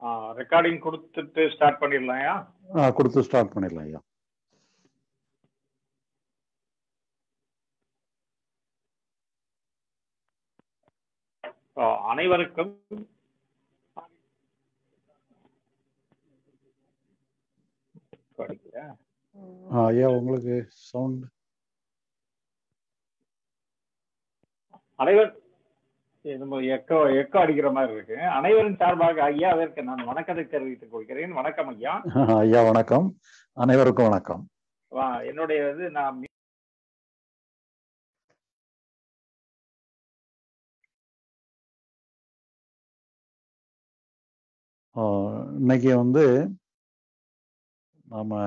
Recording கொடுத்துட்டு start பண்ணிடலாம்யா ஆ கொடுத்து start பண்ணிடலாம் ஐயா ஆ, அனைவருக்கும் படிக்கிறேன். ஆ, ஐயா உங்களுக்கு சவுண்ட் அனைவர் இது நம்ம எக்கோ எக்கோ அடிக்கிற மாதிரி இருக்கு அனைவரின் சார்பாக ஐயா அதற்கு நான் வணக்கத்தை தெரிவித்துக் கொள்கிறேன் வணக்கம் ஐயா ஐயா வணக்கம் அனைவருக்கும் வணக்கம் வா, என்னுடைய இது நான் ஆ, இன்னைக்கு வந்து நாம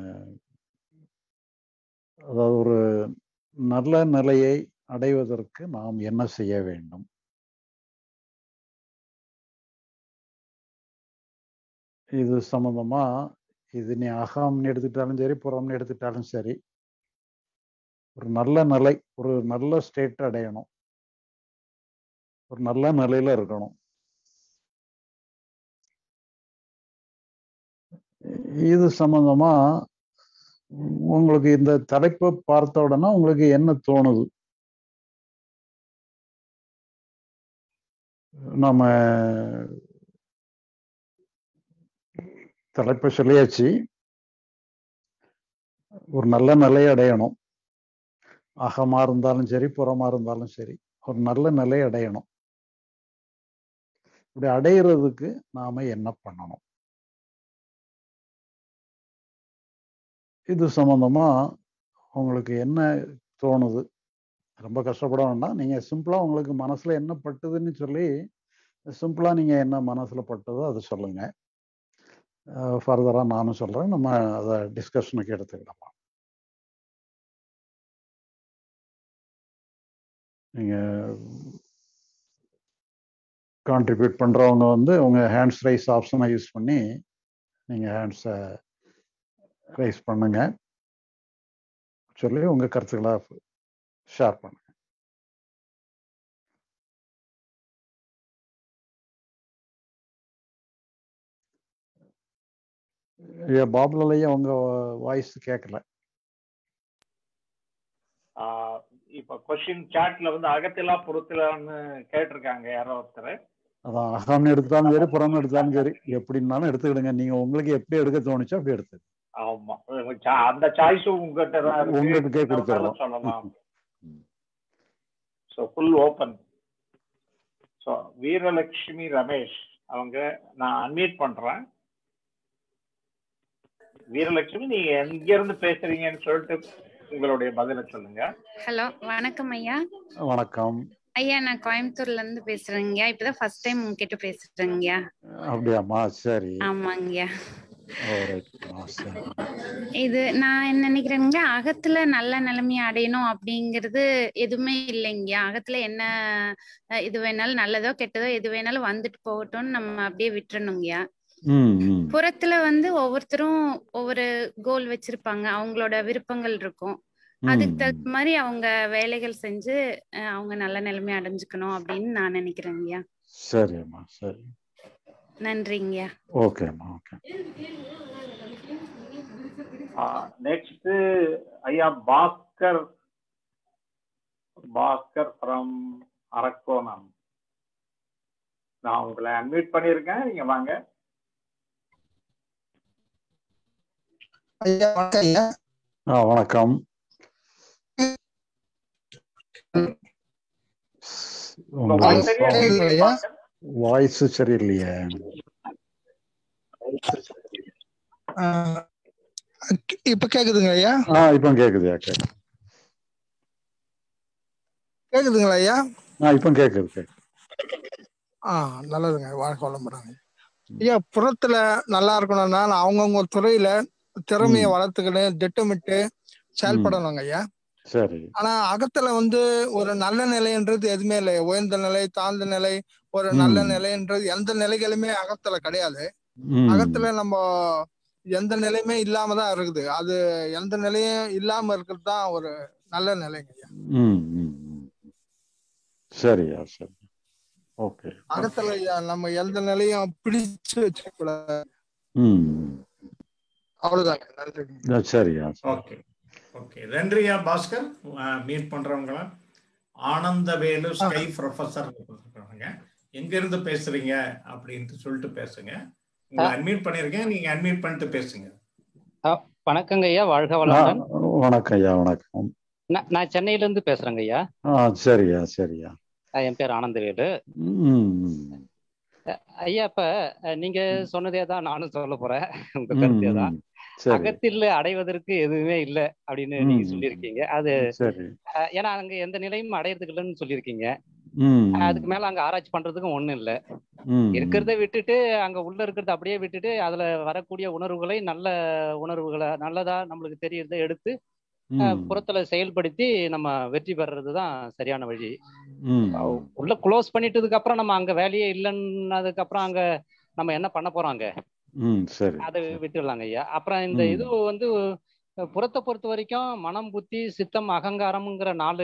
அதாவது ஒரு நல்ல நிலையை அடைவதற்கு நாம் என்ன செய்ய வேண்டும் இது சம்பந்தமா இது நீ அகம்னு எடுத்துக்கிட்டாலும் சரி புறம்னு எடுத்துக்கிட்டாலும் சரி ஒரு நல்ல நிலை ஒரு நல்ல ஸ்டேட் அடையணும் ஒரு நல்ல நிலையில இருக்கணும் இது சம்பந்தமா உங்களுக்கு இந்த தலைப்பை பார்த்த உடனே உங்களுக்கு என்ன தோணுது நம்ம தலைப்பை சொல்லியாச்சு ஒரு நல்ல நிலையை அடையணும் அகமா இருந்தாலும் சரி புறமா இருந்தாலும் சரி ஒரு நல்ல நிலையை அடையணும் இப்படி அடையிறதுக்கு நாம என்ன பண்ணணும் இது சம்பந்தமா உங்களுக்கு என்ன தோணுது ரொம்ப கஷ்டப்பட வேண்டாம் நீங்க சிம்பிளா உங்களுக்கு மனசுல என்ன பட்டுதுன்னு சொல்லி சிம்பிளா நீங்க என்ன மனசுல பட்டதோ அதை சொல்லுங்க ஃபர்தரா நானும் சொல்றேன் நம்ம அதை டிஸ்கஷனுக்கு எடுத்துக்கிடலாம் நீங்க கான்ட்ரிபியூட் பண்றவங்க வந்து உங்க ஹேண்ட்ஸ் ரைஸ் ஆப்ஷனை யூஸ் பண்ணி நீங்க ஹேண்ட்ஸை ரைஸ் பண்ணுங்க சொல்லி உங்க கருத்துக்களை ஷேர் பண்ணுங்க ஐயா பாபுலையா உங்க வாய்ஸ் கேட்கல ஆ, இப்ப கொஸ்டின் சாட்ல வந்து அகத்திலா புறத்திலான்னு கேட்டிருக்காங்க யாரோ ஒருத்தர் அதான் அகம்னு எடுத்தாலும் சரி புறம்னு எடுத்தாலும் சரி எப்படின்னாலும் எடுத்துக்கிடுங்க நீங்க உங்களுக்கு எப்படி எடுக்க தோணுச்சோ அப்படி எடுத்து ஆமா சா- அந்த சாய்ஸும் உங்ககிட்ட தான் இருக்கு. உங்ககிட்டே அதனால கொடுத்துடலாம் சொல்லலாம் ம். So full open so Veeralakshmi Ramesh அவங்க நான் அன்மியூட் பண்றேன் வீரலட்சுமி நீங்க எங்க இருந்து பேசுறீங்கன்னு சொல்லிட்டு உங்களுடைய பதிலை சொல்லுங்க ஹலோ வணக்கம் ஐயா வணக்கம் ஐயா நான் கோயம்புத்தூர்ல இருந்து பேசுறேங்கய்யா இப்பதான் ஃபர்ஸ்ட் டைம் உங்ககிட்ட பேசுறேங்கய்யா அப்படியாம்மா சரி ஆமாங்கய்யா Alright. ஆ, சரி இது நான் என்ன நினைக்கிறேங்க அகத்துல நல்ல நிலைமையை அடையணும் அப்படிங்கிறது எதுவுமே இல்லைங்கய்யா அகத்துல என்ன அஹ், இது வேணாலும் நல்லதோ கெட்டதோ எது வேணாலும் வந்துட்டு போகட்டும்னு நம்ம அப்படியே விட்டுறணுங்கய்யா ம் ம் புறத்துல வந்து ஒவ்வொருத்தரும் ஒவ்வொரு கோல் வச்சிருப்பாங்க அவங்களோட விருப்பங்கள் இருக்கும் அதுக்கு ம், தகுந்த மாதிரி அவங்க வேலைகள் செஞ்சு அஹ், அவங்க நல்ல நிலைமை அடைஞ்சுக்கணும் அப்படின்னு நான் நினைக்கிறேங்கய்யா சரிம்மா சரி நன்றிங்கய்யா ஓகேம்மா ஓகே நெக்ஸ்ட் ஐயா பாஸ்கர் பாஸ்கர் ஃப்ரம் அரக்கோணம் நான் உங்களை அன்மியூட் பண்ணியிருக்கேன் நீங்க வாங்க ஐயா வணக்கம் ஐயா ஆ வணக்கம் உங்க உங்க voice சரியா கேக்குது கேக்குது, ஐயா? பாஸ்கர். வாய்ஸ் சரியில்லையே ஆஹ் இப்ப கேக்குதுங்க ஐயா ஆ இப்போ கேக்குதுயா கேக்குது கேக்குதுங்களா ஐயா ஆ இப்போ கேக்குது கேக்குது ஆ நல்லதுங்க வாழ்க்கை வளமுறாங்க ஐயா புறத்துல நல்லா இருக்கணும்னா அவங்கவுங்க துறையில திறமைய ம். வளர்த்துக்கணும் திட்டமிட்டு செயல்படணுங்க ஐயா சரி ஆனா அகத்துல வந்து ஒரு நல்ல நிலைன்றது எதுவுமே இல்லை உயர்ந்த நிலை தாழ்ந்த நிலை ஒரு ம். நல்ல நிலைன்றது எந்த நிலைகளுமே அகத்துல கிடையாது ம். அகத்துல நம்ம எந்த நிலையுமே இல்லாம தான் இருக்குது அது எந்த நிலையும் இல்லாம இருக்கிறது தான் ஒரு நல்ல நிலைங்க ஐயா ம், ம், ம். சரியா சரி ஓகே அகத்துல ய- நம்ம எந்த நிலையும் பிடிச்சு வச்சுக்க கூடாது ம் அவ்வளவுதாங்க நன்றி ம். சரியா சரி. ஓகே ஓகே நன்றியா பாஸ்கர் மீட் பண்றவங்கள ஆனந்தவேலு ஸ்கை ப்ரொஃபசர் இருக்காங்க எங்க இருந்து பேசுறீங்க அப்படின்ட்டு சொல்லிட்டு பேசுங்க உங்களை அன்மியூட் பண்ணிருக்கேன் நீங்க அன்மியூட் பண்ணிட்டு பேசுங்க வணக்கங்க ஐயா வாழ்க ஆ, வளமுடன் வணக்கம் ஐயா வணக்கம் நான் நான் சென்னையில இருந்து பேசுறேங்க ஐயா ஆ சரியா சரியா அஹ் என் பேர் ஆனந்தவேலு ம் ம். ஐயா இப்ப அஹ், நீங்க சொன்னதே தான் நானும் சொல்ல போறேன் உங்க ம், கருத்தே தான் ம். சரி அகத்தில் அடைவதற்கு எதுவுமே இல்லை அப்படின்னு ம், நீங்க ம். சொல்லியிருக்கீங்க அது சரி அஹ், ஏன்னா அங்க எந்த நிலையும் அடையறதுக்கு இல்லைன்னு சொல்லியிருக்கீங்க ம் அஹ், அதுக்கு மேல அங்க ஆராய்ச்சி பண்றதுக்கும் ஒண்ணும் இல்லை ம் இருக்கிறத விட்டுட்டு அங்க உள்ள இருக்கிறத அப்படியே விட்டுட்டு அதுல வரக்கூடிய உணர்வுகளை நல்ல உணர்வுகளை நல்லதா நம்மளுக்கு தெரியறத எடுத்து அஹ், ம் புறத்துல செயல்படுத்தி நம்ம வெற்றி பெறுறது தான் சரியான வழி ம் உள்ள க்ளோஸ் பண்ணிட்டதுக்கு அப்புறம் நம்ம அங்க வேலையே இல்லைன்னதுக்கு அப்புறம் அங்க நம்ம என்ன பண்ண போறோம் அங்க ம் சரி அதை விட்டுடலாங்க ஐயா அப்புறம் இந்த ம். இது வந்து அஹ், புறத்தை பொறுத்த வரைக்கும் மனம் புத்தி சித்தம் அகங்காரம்ங்கிற நாலு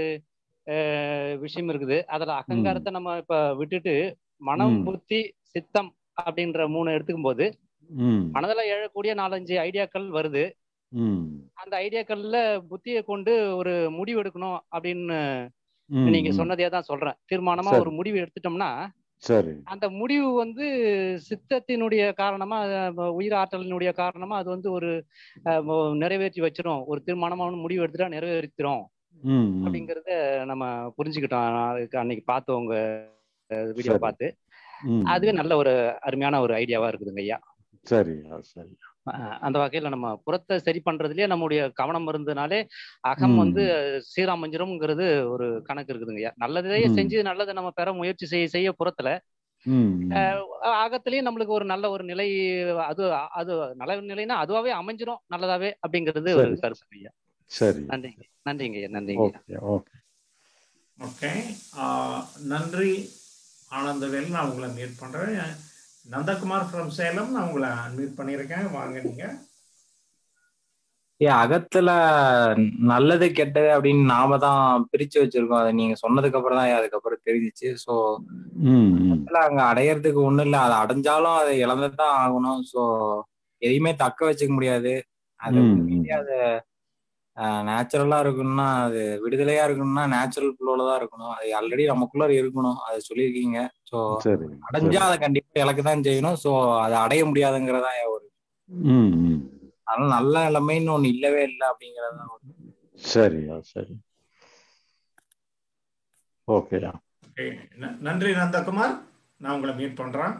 அஹ், விஷயம் இருக்குது அதுல அகங்காரத்தை நம்ம இப்ப விட்டுட்டு மனம் ம். புத்தி சித்தம் அப்படின்ற மூணு எடுத்துக்கும் போது ம் மனதுல எழக்கூடிய நாலஞ்சு ஐடியாக்கள் வருது ம் அந்த ஐடியாக்கள்ல புத்தியை கொண்டு ஒரு முடிவு எடுக்கணும் அப்படின்னு ம், நீங்க ம். சொன்னதே தான் சொல்றேன் தீர்மானமா சரி. ஒரு முடிவு எடுத்துட்டோம்னா சரி அந்த முடிவு வந்து சித்தத்தினுடைய காரணமா அஹ், உயிர் ஆற்றலினுடைய காரணமா அது வந்து ஒரு அஹ், மோ- நிறைவேற்றி வச்சிரும் ஒரு தீர்மானமான முடிவு எடுத்துட்டா நிறைவேற்றிரும் ம் ம். அப்படிங்கறத நம்ம புரிஞ்சுக்கிட்டோம் அதுக்கு அன்னைக்கு பார்த்தோம் உங்க வீடியோ சரி. பார்த்து ம். அதுவே நல்ல ஒரு அருமையான ஒரு ஐடியாவா இருக்குதுங்க ஐயா சரியா சரி அஹ், அந்த வகையில நம்ம புறத்தை சரி பண்றதுலயே நம்முடைய கவனம் இருந்ததுனாலே அகம் ம். வந்து சீராமஞ்சிரும்ங்கிறது ஒரு கணக்கு இருக்குதுங்க ஐயா நல்லதையே ம். செஞ்சு நல்லதை நம்ம பெற முயற்சி செய்ய செய்ய புறத்துல ம் ம். ஆகத்திலயும் நம்மளுக்கு ஒரு நல்ல ஒரு நிலை அது அது நல்ல நிலைனா அதுவாவே அமைஞ்சிரும் நல்லதாவே அப்படிங்கிறது ஒரு சரி. கருத்து ஐயா சரி நன்றிங்க நன்றிங்க ஐயா நன்றிங்க ஐயா. ஓகே ஓகே ஓகே நன்றி ஆனந்தவேல் நான் உங்களை மீட் பண்றேன் நந்தகுமார் ஃப்ரம் சேலம் நான் உங்களை மீட் பண்ணியிருக்கேன் வாங்க நீங்க ஏ அகத்துல நல்லது கெட்டது அப்படின்னு நாம தான் பிரிச்சு வச்சிருக்கோம் அதை நீங்க சொன்னதுக்கு அப்புறம் தான் அதுக்கப்புறம் தெரிஞ்சிச்சு சோ ம் ம். அகத்துல அங்க அடையறதுக்கு ஒண்ணும் இல்ல அதை அடைஞ்சாலும் அதை இழந்துதான் ஆகணும் சோ எதையுமே தக்க வச்சுக்க முடியாது அது ம், ம். உண்மையிலேயே அது நேச்சுரலா இருக்கணும்னா அது விடுதலையா இருக்கணும்னா நேச்சுரல் ஃப்ளோல தான் இருக்கணும் அது ஆல்ரெடி நமக்குள்ள இருக்கணும் அதை சொல்லியிருக்கீங்க சோ சரி அடைஞ்சா அதை கண்டிப்பா இலக்கு தான் செய்யணும் சோ அதை அடைய முடியாதுங்கிறதா ஒரு ம் ம். அதனால நல்ல நிலைமைன்னு ஒண்ணு இல்லவே இல்லை அப்படிங்கறதான் ஒரு சரியா சரி ஓகேயா ஓகே ந- நன்றி நந்தகுமார் நான் உங்களை மீட் பண்றேன்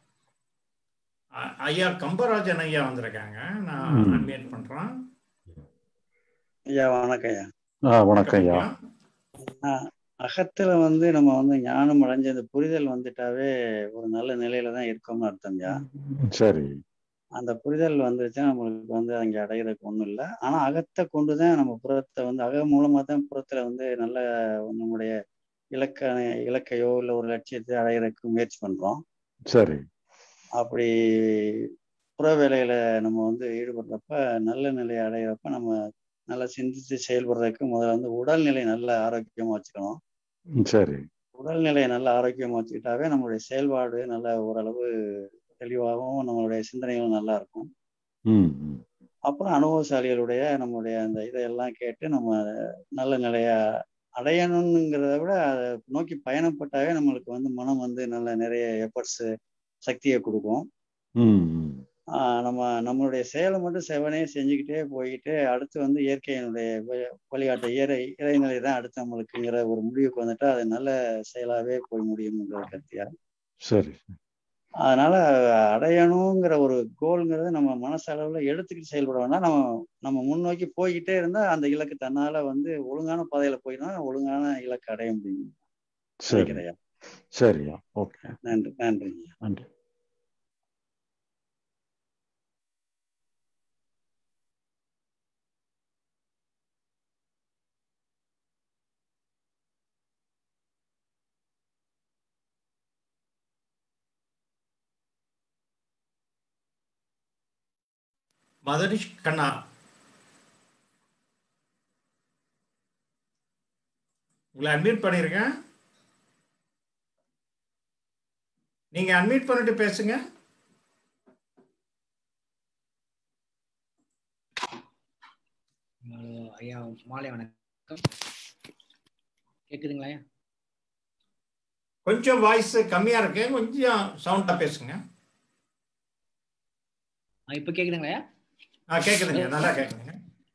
அ- ஐயா கம்பராஜன் ஐயா வந்திருக்காங்க நான் ம். அன்மியூட் பண்றேன் ஐயா வணக்கம் ஐயா ஆ வணக்கம் ஐயா ஆஹ் அகத்துல வந்து நம்ம வந்து ஞானம் அடைஞ்ச அந்த புரிதல் வந்துட்டாவே ஒரு நல்ல நிலையில தான் இருக்கோம்னு அர்த்தம் ஐயா சரி அந்த புரிதல் வந்துருச்சுன்னா நம்மளுக்கு வந்து அங்கே அடையிறதுக்கு ஒன்றும் இல்லை ஆனா அகத்தை கொண்டு தான் நம்ம புறத்தை வந்து அக மூலமா தான் புறத்துல வந்து நல்ல நம்முடைய இலக்க இலக்கையோ இல்லை ஒரு லட்சியத்தை அடையிறதுக்கு முயற்சி பண்றோம் சரி அப்படி புற வேலையில நம்ம வந்து ஈடுபடுறப்ப நல்ல நிலையை அடையிறப்ப நம்ம நல்லா சிந்திச்சு செயல்படுறதுக்கு முதல்ல வந்து உடல்நிலை நல்ல ஆரோக்கியமா வச்சுக்கணும் ம், சரி உடல்நிலையை நல்ல ஆரோக்கியமா வச்சுக்கிட்டாவே நம்மளுடைய செயல்பாடு நல்ல ஓரளவு தெளிவாகவும் நம்மளுடைய சிந்தனைகளும் நல்லா இருக்கும் ம் ம். அப்புறம் அனுபவசாலிகளுடைய நம்மளுடைய அந்த இதையெல்லாம் கேட்டு நம்ம நல்ல நிலைய அடையணுங்கிறத விட அதை நோக்கி பயணப்பட்டாவே நம்மளுக்கு வந்து மனம் வந்து நல்ல நிறைய எஃபர்ட்ஸ் சக்தியை கொடுக்கும் ம் ம். ஆஹ் நம்ம நம்மளுடைய செயலை மட்டும் செவனே செஞ்சுக்கிட்டே போய்கிட்டு அடுத்து வந்து இயற்கையினுடைய வ- வழிகாட்ட இறை இறைநிலை தான் அடுத்து நம்மளுக்குங்கிற ஒரு முடிவுக்கு வந்துட்டா அது நல்ல செயலாவே போய் முடியுங்கிற கருத்தியா சரி அதனால அடையணுங்கிற ஒரு கோல்ங்கிறத நம்ம மனசளவுல எடுத்துக்கிட்டு செயல்பட வேண்டாம் நம்ம நம்ம முன்னோக்கி போய்கிட்டே இருந்தா அந்த இலக்கு தன்னால வந்து ஒழுங்கான பாதையில போயினா ஒழுங்கான இலக்கு அடைய முடியும் சரி நினைக்கிறேன் சரியா ஓகே நன்றி நன்றி நன்றி மதனிஷ் கண்ணா உங்களை அட்மிட் பண்ணியிருக்கேன் நீங்க அன்மியூட் பண்ணிட்டு பேசுங்க அஹ் ஐயா மாலை வணக்கம் கேக்குதுங்களா ஐயா கொஞ்சம் வாய்ஸ் கம்மியா இருக்கு கொஞ்சம் சவுண்டா பேசுங்க ஆ, இப்ப கேக்குதுங்களா ஐயா ஆ கேக்குதுங்க நல்லா கேக்குதுங்க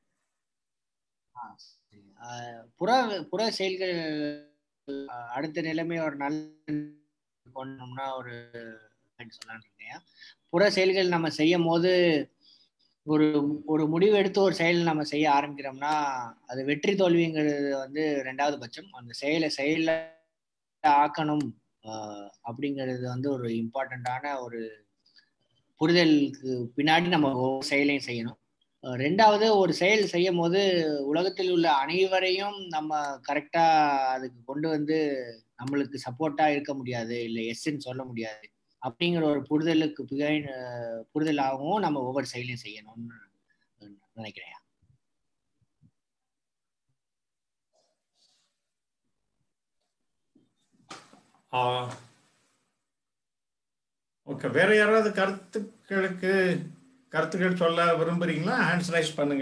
ஆஹ் புற புற செயல்கள் ஆஹ் அடுத்த நிலைமை ஒரு நல்ல கொண்டோம்னா ஒரு சொல்லலாம்னு இருக்கேன் புற செயல்கள் நம்ம செய்யும் போது ஒரு ஒரு முடிவு எடுத்து ஒரு செயல் நம்ம செய்ய ஆரம்பிக்கிறோம்னா அது வெற்றி தோல்விங்கிறது வந்து ரெண்டாவது பட்சம் அந்த செயலை செயல ஆக்கணும் ஆஹ் அப்படிங்கிறது வந்து ஒரு இம்பார்ட்டண்ட்டான ஒரு புரிதலுக்கு பின்னாடி நம்ம ஒவ்வொரு செயலையும் செய்யணும் அஹ் ரெண்டாவது ஒரு செயல் செய்யும் போது உலகத்தில் உள்ள அனைவரையும் நம்ம கரெக்டா அதுக்கு கொண்டு வந்து நம்மளுக்கு சப்போர்ட்டா இருக்க முடியாது இல்லை எஸ்ன்னு சொல்ல முடியாது அப்படிங்கிற ஒரு புரிதலுக்கு பிகை- அஹ் புரிதலாகவும் நம்ம ஒவ்வொரு செயலையும் செய்யணும்னு நினைக்கிறேன் ஓகே வேற யாராவது கருத்துக்களுக்கு கருத்துக்கள் சொல்ல விரும்புறீங்களா ஹேண்ட்ஸ் ரைஸ் பண்ணுங்க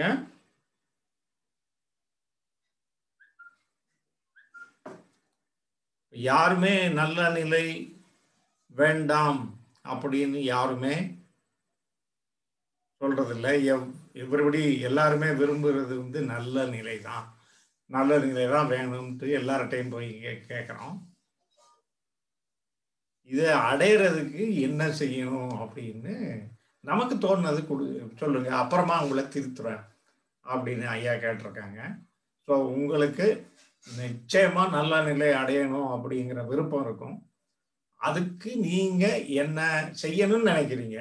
யாருமே நல்ல நிலை வேண்டாம் அப்படின்னு யாருமே சொல்றதில்லை எவ் எவ்ரிபடி எல்லாருமே விரும்புறது வந்து நல்ல நிலை தான் நல்ல நிலை தான் வேணும்ட்டு எல்லார்ட்டையும் போய் கே- கேட்குறோம் இதை அடையிறதுக்கு என்ன செய்யணும் அப்படின்னு நமக்கு தோணுனது கொடு சொல்லுங்க அப்புறமா உங்களை திருத்துறேன் அப்படின்னு ஐயா கேட்டிருக்காங்க ஸோ உங்களுக்கு நிச்சயமா நல்ல நிலை அடையணும் அப்படிங்கிற விருப்பம் இருக்கும் அதுக்கு நீங்க என்ன செய்யணும்னு நினைக்கிறீங்க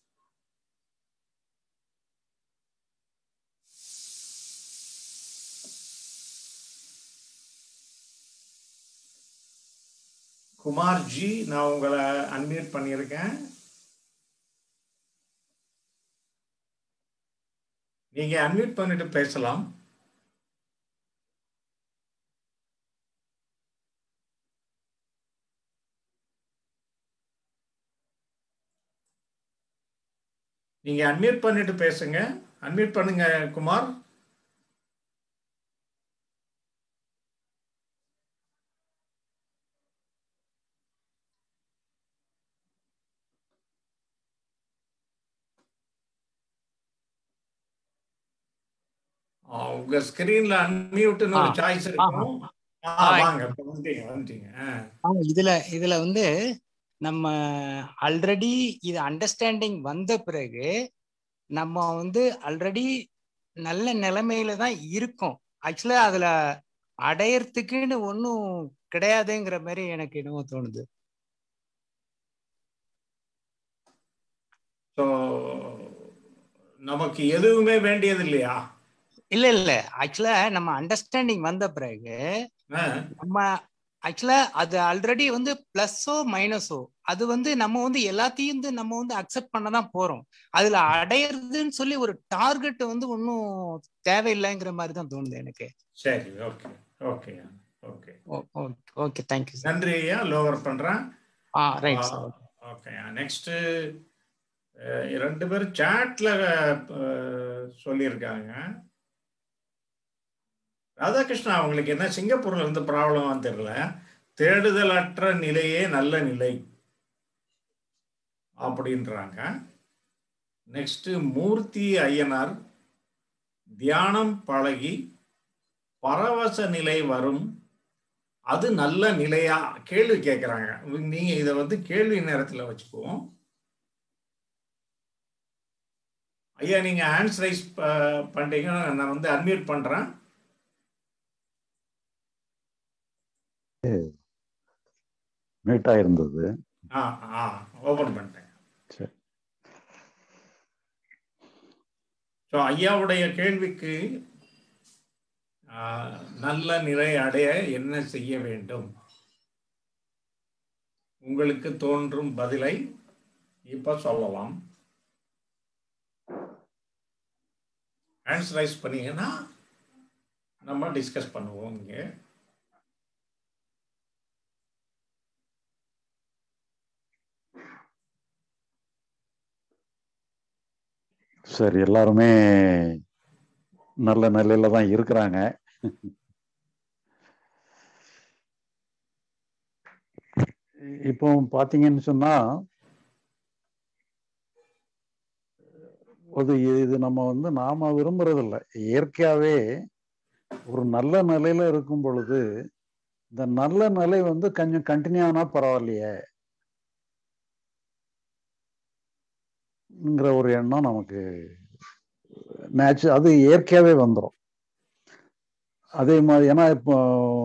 குமார்ஜி நான் உங்களை அன்மியூட் பண்ணியிருக்கேன் நீங்க அன்மியூட் பண்ணிட்டு பேசலாம் நீங்க அன்மியூட் பண்ணிட்டு பேசுங்க அன்மியூட் பண்ணுங்க குமார் ஆ, உங்க ஸ்கிரீன்ல அன்மியூட்னு ஒரு ஆ, சாய்ஸ் ஆ, இருக்கும் ஆ, ஆ, வாங்க இப்ப வந்துட்டீங்க வந்துட்டீங்க ஆ. ஆ, இதுல இதுல வந்து நம்ம ஆல்ரெடி இது அண்டர்ஸ்டாண்டிங் வந்த பிறகு நம்ம வந்து ஆல்ரெடி நல்ல நிலைமையில தான் இருக்கோம் ஆக்சுவலா அதுல அடையறதுக்குன்னு ஒன்றும் கிடையாதுங்கிற மாதிரி எனக்கு என்னவோ தோணுது ஸோ நமக்கு எதுவுமே வேண்டியது இல்லையா இல்ல இல்ல ஆக்சுவலா நம்ம அண்டர்ஸ்டாண்டிங் வந்த பிறகு ஆ, நம்ம ஆக்சுவலா அது ஆல்ரெடி வந்து பிளஸ்ஸோ மைனஸோ அது வந்து நம்ம வந்து எல்லாத்தையும் வந்து நம்ம வந்து அக்செப்ட் பண்ண தான் போறோம் அதுல அடையிறதுன்னு சொல்லி ஒரு டார்கெட் வந்து ஒன்றும் தேவையில்லைங்கிற மாதிரி தான் தோணுது எனக்கு சரி okay okay okay okay thank you sir நன்றி ஐயா லோவர் பண்றேன் ஆ ரைட் சார் ஓகே நெக்ஸ்ட் ரெண்டு பேரும் சாட்ல சொல்லியிருக்காங்க ராதாகிருஷ்ணா அவங்களுக்கு என்ன சிங்கப்பூர்ல இருந்து ப்ராப்ளம் தெரியல தேடுதலற்ற நிலையே நல்ல நிலை அப்படின்றாங்க நெக்ஸ்ட் மூர்த்தி ஐயனார் தியானம் பழகி பரவச நிலை வரும் அது நல்ல நிலையா கேள்வி கேட்குறாங்க நீங்க இதை வந்து கேள்வி நேரத்தில் வச்சுக்குவோம் ஐயா நீங்க ஹேண்ட்ஸ் ரைஸ் பண்றீங்க நான் வந்து அன்மியூட் பண்றேன் நீட்டா இருந்தது ஆ ஆ ஓபன் பண்ணிட்டேன் சரி ஸோ ஐயாவுடைய கேள்விக்கு ஆ, நல்ல நிலை அடைய என்ன செய்ய வேண்டும் உங்களுக்கு தோன்றும் பதிலை இப்ப சொல்லலாம் ஹேண்ட்ஸ் ரைஸ் பண்ணீங்கன்னா நம்ம டிஸ்கஸ் பண்ணுவோம் இங்கே சரி எல்லாருமே நல்ல நிலையில தான் இருக்கிறாங்க இப்போ பாத்தீங்கன்னு சொன்னா அது இது நம்ம வந்து நாம விரும்புறது இல்லை இயற்கையாவே ஒரு நல்ல நிலையில இருக்கும் பொழுது இந்த நல்ல நிலை வந்து கொஞ்சம் கண்டினியூ ஆனா பரவாயில்லையே ங்கிற ஒரு எண்ணம் நமக்கு நேச்சு அது இயற்கையாவே வந்துடும் அதே மாதிரி ஏன்னா இப்போ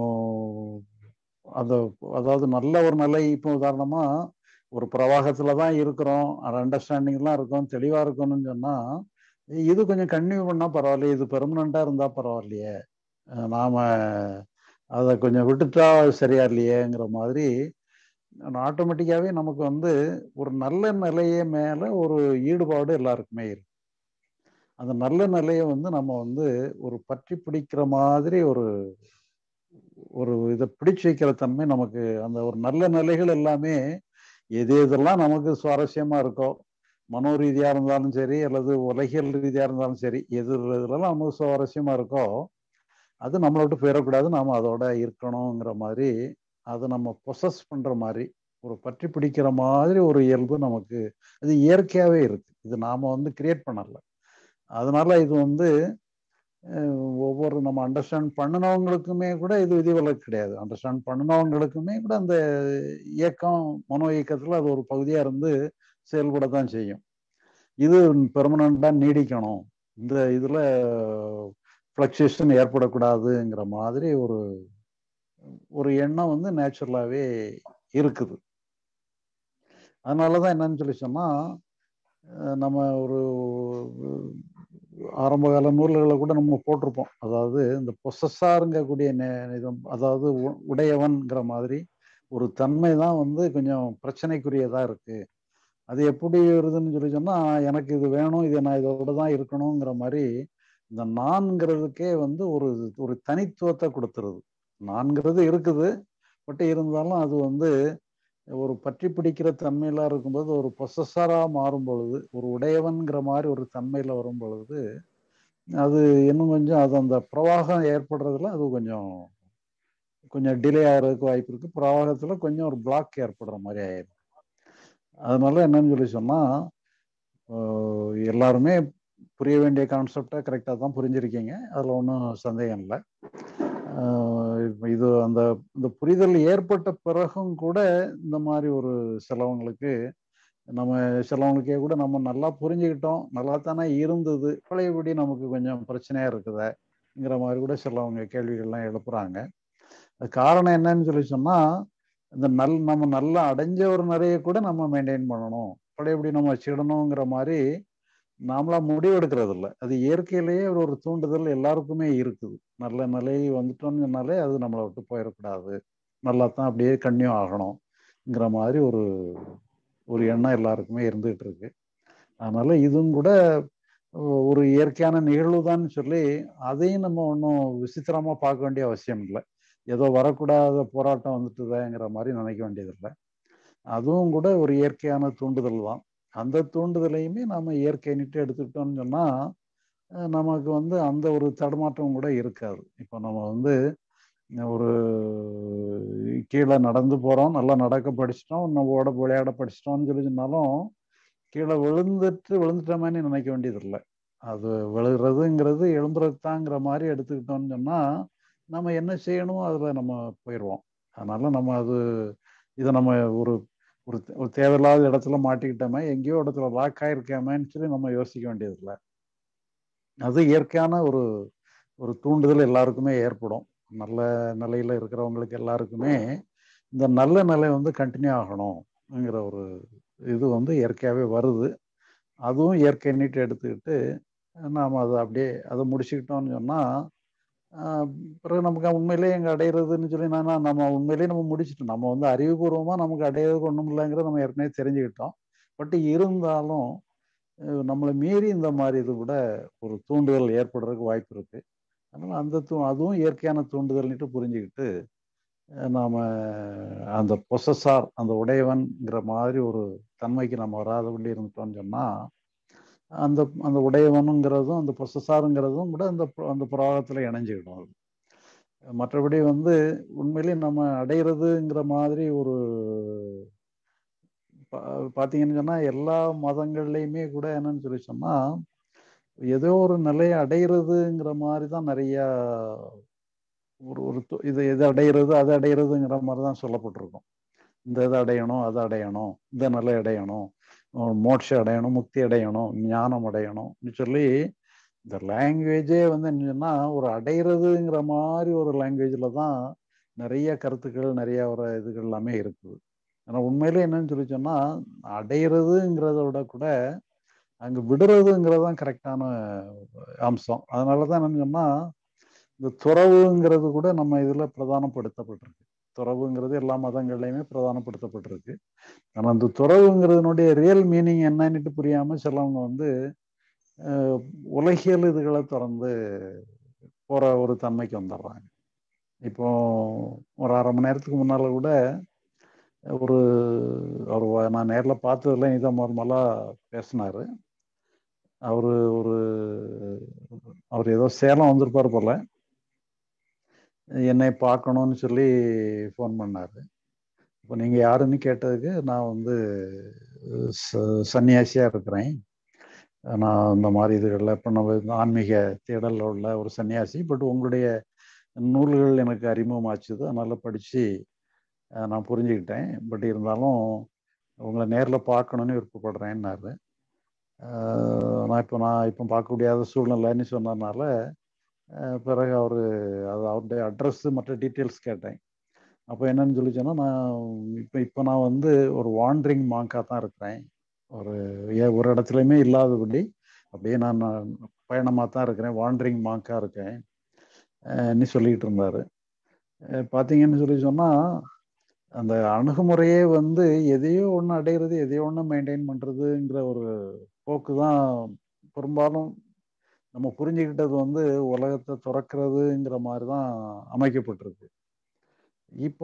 அது அதாவது நல்ல ஒரு நிலை இப்போ உதாரணமா ஒரு பிரவாகத்துல தான் இருக்கிறோம் அண்டர்ஸ்டாண்டிங்லாம் இருக்கோம் தெளிவா இருக்கணும்னு சொன்னா இது கொஞ்சம் கன்டினியூ பண்ணா பரவாயில்லையே இது பெர்மனண்டா இருந்தா பரவாயில்லையே அஹ் நாம அதை கொஞ்சம் விட்டுட்டா சரியா இல்லையேங்கிற மாதிரி ஆட்டோமேட்டிக்காவே நமக்கு வந்து ஒரு நல்ல நிலைய மேல ஒரு ஈடுபாடு எல்லாருக்குமே இருக்கு அந்த நல்ல நிலையை வந்து நம்ம வந்து ஒரு பற்றி பிடிக்கிற மாதிரி ஒரு ஒரு இதை பிடிச்சு வைக்கிற தன்மை நமக்கு அந்த ஒரு நல்ல நிலைகள் எல்லாமே எது எதெல்லாம் நமக்கு சுவாரஸ்யமா இருக்கோ மனோ ரீதியா இருந்தாலும் சரி அல்லது உலகியல் ரீதியா இருந்தாலும் சரி எது இதெல்லாம் நமக்கு சுவாரஸ்யமா இருக்கோ அது நம்மளை விட்டு போயிடக்கூடாது நாம அதோட இருக்கணுங்கிற மாதிரி அதை நம்ம பொசஸ் பண்ற மாதிரி ஒரு பற்றி பிடிக்கிற மாதிரி ஒரு இயல்பு நமக்கு அது இயற்கையாவே இருக்கு இது நாம வந்து கிரியேட் பண்ணல அதனால இது வந்து ஒவ்வொரு நம்ம அண்டர்ஸ்டாண்ட் பண்ணினவங்களுக்குமே கூட இது விதிவிலக்கு கிடையாது அண்டர்ஸ்டாண்ட் பண்ணினவங்களுக்குமே கூட அந்த இயக்கம் மனோ இயக்கத்துல அது ஒரு பகுதியா இருந்து செயல்பட தான் செய்யும் இது பெர்மனண்டா நீடிக்கணும் இந்த இதுல ஃப்ளக்சுவேஷன் ஏற்படக்கூடாதுங்கிற மாதிரி ஒரு ஒரு எண்ணம் வந்து நேச்சுரலாகவே இருக்குது அதனால தான் என்னன்னு சொல்லி சொன்னால் நம்ம ஒரு ஆரம்ப கால நூல்களை கூட நம்ம போட்டிருப்போம் அதாவது இந்த பொசஸாருங்கக்கூடிய இது அதாவது உடையவன்கிற மாதிரி ஒரு தன்மை தான் வந்து கொஞ்சம் பிரச்சனைக்குரியதாக இருக்கு அது எப்படி வருதுன்னு சொல்லி சொன்னால் எனக்கு இது வேணும் இது நான் இதோட தான் இருக்கணுங்கிற மாதிரி இந்த நான்கிறதுக்கே வந்து ஒரு ஒரு தனித்துவத்தை கொடுத்துருது நான்கிறது இருக்குது பட் இருந்தாலும் அது வந்து ஒரு பற்றி பிடிக்கிற தன்மையில இருக்கும்போது ஒரு பொசஸரா மாறும் பொழுது ஒரு உடையவன்கிற மாதிரி ஒரு தன்மையில வரும் பொழுது அது இன்னும் கொஞ்சம் அது அந்த பிரவாகம் ஏற்படுறதுல அது கொஞ்சம் கொஞ்சம் டிலே ஆகிறதுக்கு வாய்ப்பு இருக்கு பிரவாகத்துல கொஞ்சம் ஒரு பிளாக் ஏற்படுற மாதிரி ஆயிடும் அதனால என்னன்னு சொல்லி சொன்னா எல்லாருமே புரிய வேண்டிய கான்செப்டை கரெக்டாக தான் புரிஞ்சிருக்கீங்க அதில் ஒன்றும் சந்தேகம் இல்லை இது அந்த இந்த புரிதல் ஏற்பட்ட பிறகும் கூட இந்த மாதிரி ஒரு சிலவங்களுக்கு நம்ம சிலவங்களுக்கே கூட நம்ம நல்லா புரிஞ்சுக்கிட்டோம் நல்லா தானே இருந்தது பழையபடி நமக்கு கொஞ்சம் பிரச்சனையா இருக்குதுங்கிற மாதிரி கூட சிலவங்க கேள்விகள்லாம் எழுப்புறாங்க அது காரணம் என்னன்னு சொல்லி சொன்னா இந்த நல் நம்ம நல்லா அடைஞ்ச ஒரு நிறைய கூட நம்ம மெயின்டைன் பண்ணணும் பழையபடி நம்ம வச்சுக்கிடணுங்கிற மாதிரி நாமளா முடிவெடுக்கிறது இல்லை அது இயற்கையிலேயே ஒரு தூண்டுதல் எல்லாருக்குமே இருக்குது நல்ல நிலை வந்துட்டோம்னு சொன்னாலே அது நம்மளை விட்டு போயிடக்கூடாது நல்லா தான் அப்படியே கண்ணியம் ஆகணுங்கிற மாதிரி ஒரு ஒரு எண்ணம் எல்லாருக்குமே இருந்துகிட்டு இருக்கு அதனால இதுவும் கூட ஒரு இயற்கையான நிகழ்வு தான் சொல்லி அதையும் நம்ம ஒன்றும் விசித்திரமா பார்க்க வேண்டிய அவசியம் இல்லை ஏதோ வரக்கூடாத போராட்டம் வந்துட்டுதேங்கிற மாதிரி நினைக்க வேண்டியதில்லை அதுவும் கூட ஒரு இயற்கையான தூண்டுதல் தான் அந்த தூண்டுதலையுமே நாம இயற்கைன்னுட்டு எடுத்துக்கிட்டோம்னு சொன்னா நமக்கு வந்து அந்த ஒரு தடுமாற்றம் கூட இருக்காது இப்போ நம்ம வந்து ஒரு கீழே நடந்து போறோம் நல்லா நடக்க படிச்சிட்டோம் நம்ம ஓட விளையாட படிச்சிட்டோம்னு சொல்லி சொன்னாலும் கீழே விழுந்துட்டு விழுந்துட்ட மாதிரி நினைக்க வேண்டியது இல்லை அது விழுகிறதுங்கிறது எழும்புறதுதாங்கிற மாதிரி எடுத்துக்கிட்டோம்னு சொன்னா நம்ம என்ன செய்யணும் அதுல நம்ம போயிடுவோம் அதனால நம்ம அது இதை நம்ம ஒரு ஒரு ஒரு தேவையில்லாத இடத்துல மாட்டிக்கிட்டோமே எங்கேயோ இடத்துல லாக் ஆயிருக்கேமேன்னு சொல்லி நம்ம யோசிக்க வேண்டியதில்லை அது இயற்கையான ஒரு ஒரு தூண்டுதல் எல்லாருக்குமே ஏற்படும் நல்ல நிலையில இருக்கிறவங்களுக்கு எல்லாருக்குமே இந்த நல்ல நிலை வந்து கண்டினியூ ஆகணும்ங்கிற ஒரு இது வந்து இயற்கையாகவே வருது அதுவும் இயற்கை நீட்டு எடுத்துக்கிட்டு நாம் அதை அப்படியே அதை முடிச்சுக்கிட்டோம்னு சொன்னால் பிறகு நமக்கு உண்மையிலேயே எங்கே அடையிறதுன்னு சொல்லி நான் நம்ம உண்மையிலேயே நம்ம முடிச்சிட்டோம் நம்ம வந்து அறிவுபூர்வமாக நமக்கு அடையிறதுக்கு ஒன்றும் இல்லைங்கிறத நம்ம ஏற்கனவே தெரிஞ்சுக்கிட்டோம் பட் இருந்தாலும் நம்மளை மீறி இந்த மாதிரி இது கூட ஒரு தூண்டுதல் ஏற்படுறதுக்கு வாய்ப்பு இருக்கு அதனால அந்த தூ அதுவும் இயற்கையான தூண்டுதல்னுட்டு புரிஞ்சுக்கிட்டு நாம அந்த பொசஸார் அந்த உடையவன்கிற மாதிரி ஒரு தன்மைக்கு நம்ம வராதபடி இருந்துட்டோம்னு சொன்னா அந்த அந்த உடையவனுங்கிறதும் அந்த பொசஸாருங்கிறதும் கூட அந்த பு- அந்த புராகத்தில் இணைஞ்சுக்கிடும் அது மற்றபடி வந்து உண்மையிலேயே நம்ம அடையிறதுங்கிற மாதிரி ஒரு பா- பார்த்தீங்கன்னு சொன்னால் எல்லா மதங்கள்லையுமே கூட என்னன்னு சொல்லி சொன்னால் ஏதோ ஒரு நிலையை அடையிறதுங்கிற மாதிரி தான் நிறையா ஒரு ஒரு து- இது எது அடையிறது அது அடையிறதுங்கிற மாதிரி தான் சொல்லப்பட்டிருக்கும் இந்த இதை அடையணும் அதை அடையணும் இந்த நிலை அடையணும் அஹ் மோட்சம் அடையணும் முக்தி அடையணும் ஞானம் அடையணும்னு சொல்லி இந்த லாங்குவேஜே வந்து என்னன்னா ஒரு அடையிறதுங்கிற மாதிரி ஒரு லாங்குவேஜில் தான் நிறைய கருத்துக்கள் நிறைய ஒரு இதுகள் எல்லாமே இருக்குது ஆனால் உண்மையிலே என்னன்னு சொல்லி சொன்னால் அடையிறதுங்கிறத விட கூட அங்கே விடுறதுங்கிறது தான் கரெக்டான அம்சம் அதனால தான் என்னன்னு சொன்னால் இந்த துறவுங்கிறது கூட நம்ம இதில் பிரதானப்படுத்தப்பட்டிருக்கு துறவுங்கிறது எல்லா மதங்கள்லையுமே பிரதானப்படுத்தப்பட்டிருக்கு ஆனால் அந்த துறவுங்கிறதுனுடைய ரியல் மீனிங் என்னன்னுட்டு புரியாமல் சிலவங்க வந்து அஹ், உலகியல் இதுகளை திறந்து போகிற ஒரு தன்மைக்கு வந்துடுறாங்க இப்போ ஒரு அரை மணி நேரத்துக்கு முன்னால் கூட ஒரு அவர் வ- நான் நேரில் பார்த்ததுல இதை முதல்ல பேசினார் அவர் ஒரு அவர் ஏதோ சேலம் வந்திருப்பார் போல என்னை பார்க்கணும்னு சொல்லி ஃபோன் பண்ணார் இப்போ நீங்கள் யாருன்னு கேட்டதுக்கு நான் வந்து ச- சன்னியாசியா இருக்கிறேன் நான் இந்த மாதிரி இதுகளில் இப்போ நம்ம இந்த ஆன்மீக தேடலில் உள்ள ஒரு சன்னியாசி பட் உங்களுடைய நூல்கள் எனக்கு அறிமுகமாச்சுது அதனால் படித்து நான் புரிஞ்சுக்கிட்டேன் பட் இருந்தாலும் உங்களை நேரில் பார்க்கணுன்னு விருப்பப்படுறேன்னாரு அஹ் நான் இப்போ நான் இப்போ பார்க்க முடியாத சூழ்நிலைன்னு சொன்னதுனால அஹ் பிறகு அவர் அது அவருடைய அட்ரஸ் மற்ற டீட்டெயில்ஸ் கேட்டேன் அப்போ என்னன்னு சொல்லி சொன்னா நான் இப்போ இப்போ நான் வந்து ஒரு வாண்டரிங் மாங்காக தான் இருக்கிறேன் ஒரு ஏ- ஒரு இடத்துலையுமே இல்லாதபடி அப்படியே நான் பயணமாக தான் இருக்கிறேன் வாண்டரிங் மாங்காக இருக்கேன் அஹ் ன்னு சொல்லிட்டு இருந்தாரு அஹ் பார்த்தீங்கன்னு சொல்லி சொன்னால் அந்த அணுகுமுறையே வந்து எதையோ ஒன்று அடையிறது எதையோ ஒன்று மெயின்டைன் பண்ணுறதுங்கிற ஒரு போக்கு தான் பெரும்பாலும் நம்ம புரிஞ்சுக்கிட்டது வந்து உலகத்தை துறக்கிறதுங்கிற மாதிரி தான் அமைக்கப்பட்டிருக்கு இப்போ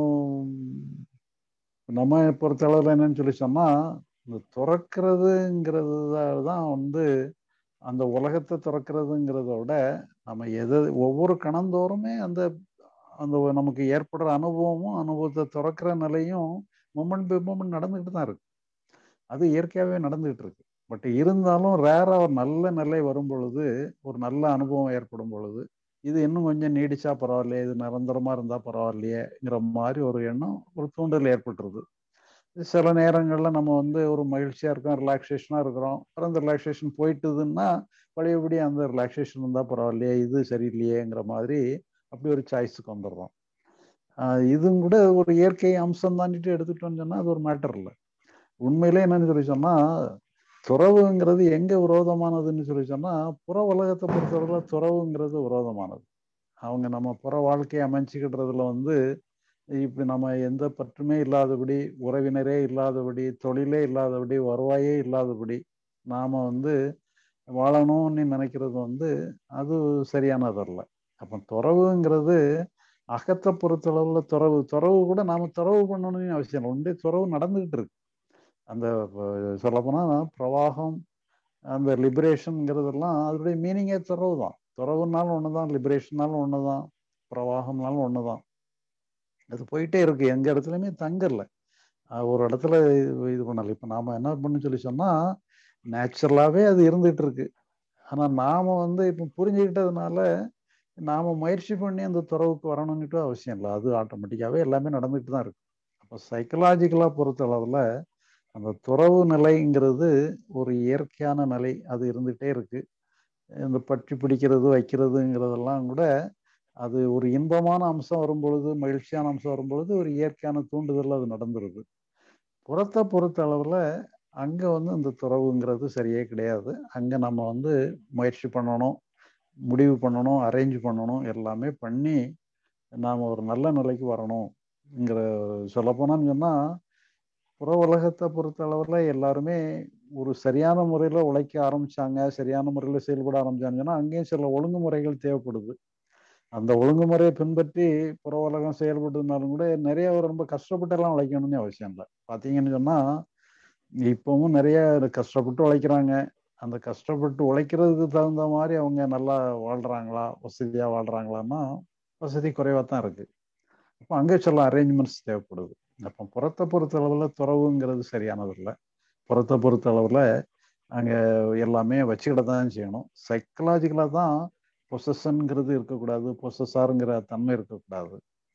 நம்ம பொறுத்தளவில் என்னன்னு சொல்லி சொன்னால் இந்த துறக்கிறதுங்கிறது தான் வந்து அந்த உலகத்தை துறக்கிறதுங்கிறத விட நம்ம எது ஒவ்வொரு கணந்தோறுமே அந்த அந்த நமக்கு ஏற்படுற அனுபவமும் அனுபவத்தை துறக்கிற நிலையும் மூமெண்ட் பை மூமெண்ட் நடந்துக்கிட்டு தான் இருக்கு அது இயற்கையாகவே நடந்துகிட்டு இருக்கு பட் இருந்தாலும் ரேரா ஒரு நல்ல நிலை வரும் பொழுது ஒரு நல்ல அனுபவம் ஏற்படும் பொழுது இது இன்னும் கொஞ்சம் நீடிச்சா பரவாயில்லையே இது நிரந்தரமா இருந்தா பரவாயில்லையேங்கிற மாதிரி ஒரு எண்ணம் ஒரு தூண்டல் ஏற்பட்டுருது சில நேரங்கள்ல நம்ம வந்து ஒரு மகிழ்ச்சியா இருக்கோம் ரிலாக்ஸேஷனா இருக்கிறோம் அப்புறம் அந்த ரிலாக்ஸேஷன் போயிட்டுதுன்னா பழையபடி அந்த ரிலாக்ஸேஷன் இருந்தா பரவாயில்லையே இது சரியில்லையேங்கிற மாதிரி அப்படி ஒரு சாய்ஸுக்கு வந்துடுறோம் ஆஹ் இதுவும் கூட ஒரு இயற்கை அம்சம் தாண்டிட்டு எடுத்துட்டோம்னு சொன்னா அது ஒரு மேட்டர் இல்லை உண்மையிலே என்னன்னு சொல்லி சொன்னா துறவுங்கிறது எங்க விரோதமானதுன்னு சொல்லி சொன்னா புற உலகத்தை பொறுத்தவரை துறவுங்கிறது விரோதமானது அவங்க நம்ம புற வாழ்க்கையை அமைச்சுக்கிடுறதுல வந்து இப்படி நம்ம எந்த பற்றுமே இல்லாதபடி உறவினரே இல்லாதபடி தொழிலே இல்லாதபடி வருவாயே இல்லாதபடி நாம வந்து வாழணும்னு நினைக்கிறது வந்து அது சரியானதல்ல அப்போ துறவுங்கிறது அகத்தை பொறுத்தளவுல துறவு துறவு கூட நாம துறவு பண்ணணும்னு அவசியம் இல்லை உண்டே துறவு நடந்துகிட்டு இருக்கு அந்த சொல்லப்போனா பிரவாகம் அந்த லிபரேஷனுங்கிறதெல்லாம் அதோடைய மீனிங்கே துறவு தான் துறவுனாலும் ஒன்று தான் லிபரேஷனாலும் ஒன்று தான் பிரவாகம்னாலும் ஒன்று தான் அது போயிட்டே இருக்கு எங்க இடத்துலையுமே தங்கல அஹ் ஒரு இடத்துல இது- இது பண்ணல இப்போ நாம என்ன பண்ணு சொல்லி சொன்னா நேச்சுரலாவே அது இருந்துட்டு இருக்கு ஆனா நாம வந்து இப்போ புரிஞ்சுக்கிட்டதுனால நாம முயற்சி பண்ணி அந்த துறவுக்கு வரணும்னுட்டு அவசியம் இல்லை அது ஆட்டோமேட்டிக்காவே எல்லாமே நடந்துட்டு தான் இருக்கு அப்போ சைக்கலாஜிக்கலா பொறுத்த அளவுல அந்த துறவு நிலைங்கிறது ஒரு இயற்கையான நிலை அது இருந்துகிட்டே இருக்கு இந்த பற்றி பிடிக்கிறது வைக்கிறதுங்கிறதெல்லாம் கூட அது ஒரு இன்பமான அம்சம் வரும் பொழுது மகிழ்ச்சியான அம்சம் வரும் பொழுது ஒரு இயற்கையான தூண்டுதல் அது நடந்துருது புறத்தை பொறுத்த அளவுல அங்க வந்து இந்த துறவுங்கிறது சரியே கிடையாது அங்க நம்ம வந்து முயற்சி பண்ணணும் முடிவு பண்ணணும் அரேஞ்ச் பண்ணணும் எல்லாமே பண்ணி நாம் ஒரு நல்ல நிலைக்கு வரணுங்கிற சொல்லப்போனான்னு சொன்னா புற உலகத்தை பொறுத்த அளவுல எல்லாருமே ஒரு சரியான முறையில உழைக்க ஆரம்பிச்சாங்க சரியான முறையில செயல்பட ஆரம்பிச்சாங்கன்னா அங்கேயும் சில ஒழுங்குமுறைகள் தேவைப்படுது அந்த ஒழுங்குமுறையை பின்பற்றி புற உலகம் செயல்பட்டுனாலும் கூட நிறைய ரொம்ப கஷ்டப்பட்டு எல்லாம் உழைக்கணும்னு அவசியம் இல்லை பார்த்தீங்கன்னு சொன்னா இப்பவும் நிறைய கஷ்டப்பட்டு உழைக்கிறாங்க அந்த கஷ்டப்பட்டு உழைக்கிறதுக்கு தகுந்த மாதிரி அவங்க நல்லா வாழ்றாங்களா வசதியா வாழ்றாங்களான்னா வசதி குறைவா தான் இருக்கு அப்போ அங்கே சில அரேஞ்ச்மெண்ட்ஸ் தேவைப்படுது அப்போ புறத்தை பொறுத்த அளவில் துறவுங்கிறது சரியானது இல்லை புறத்தை பொறுத்த அளவில் அங்கே எல்லாமே வச்சுக்கிட தான் செய்யணும் சைக்கலாஜிக்கலாக தான் பொசஷனுங்கிறது இருக்கக்கூடாது பொசஸாருங்கிற தன்மை இருக்கக்கூடாது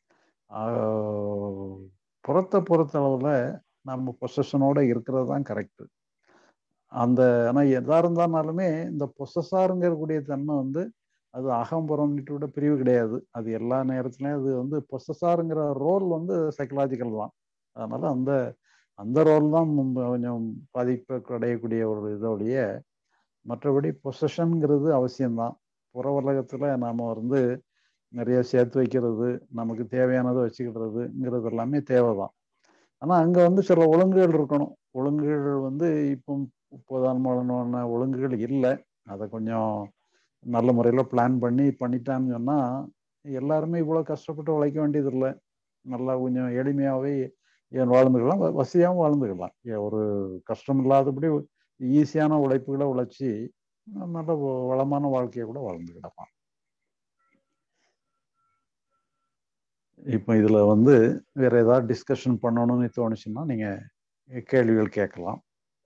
ஆஹ் புறத்தை பொறுத்த அளவில் நம்ம பொசஷனோட இருக்கிறது தான் கரெக்டு அந்த ஆனால் எதா இருந்தாலுமே இந்த பொசஸாருங்கக்கூடிய தன்மை வந்து அது அகம்புறம்னுட்டு விட பிரிவு கிடையாது அது எல்லா நேரத்துலையும் அது வந்து பொசஸாருங்கிற ரோல் வந்து சைக்கலாஜிக்கல் தான் அதனால அந்த அந்த ரோல் தான் மும்ப- கொஞ்சம் பாதிப்பு அடையக்கூடிய ஒரு இதோடைய மற்றபடி பொசஷனுங்கிறது அவசியம்தான் புற உலகத்தில் நாம் வந்து நிறைய சேர்த்து வைக்கிறது நமக்கு தேவையானதை வச்சுக்கிடுறதுங்கிறது எல்லாமே தேவை தான் ஆனால் அங்கே வந்து சில ஒழுங்குகள் இருக்கணும் ஒழுங்குகள் வந்து இப்போ பிரதானமான ஒழுங்குகள் இல்லை அதை கொஞ்சம் நல்ல முறையில் பிளான் பண்ணி பண்ணிட்டான்னு சொன்னால் எல்லாருமே இவ்வளோ கஷ்டப்பட்டு உழைக்க வேண்டியதில்லை நல்லா கொஞ்சம் எளிமையாகவே ஏன் வாழ்ந்துக்கலாம் வ- வசதியாகவும் வாழ்ந்துக்கலாம் ஏ, ஒரு கஷ்டம் இல்லாதபடி ஈஸியான உழைப்புகளை உழைச்சி நல்ல வ- வளமான வாழ்க்கையை கூட வாழ்ந்துக்கிடலாம் இப்போ இதில் வந்து வேற ஏதாவது டிஸ்கஷன் பண்ணணும்னு தோணுச்சுன்னா நீங்கள் கேள்விகள் கேட்கலாம்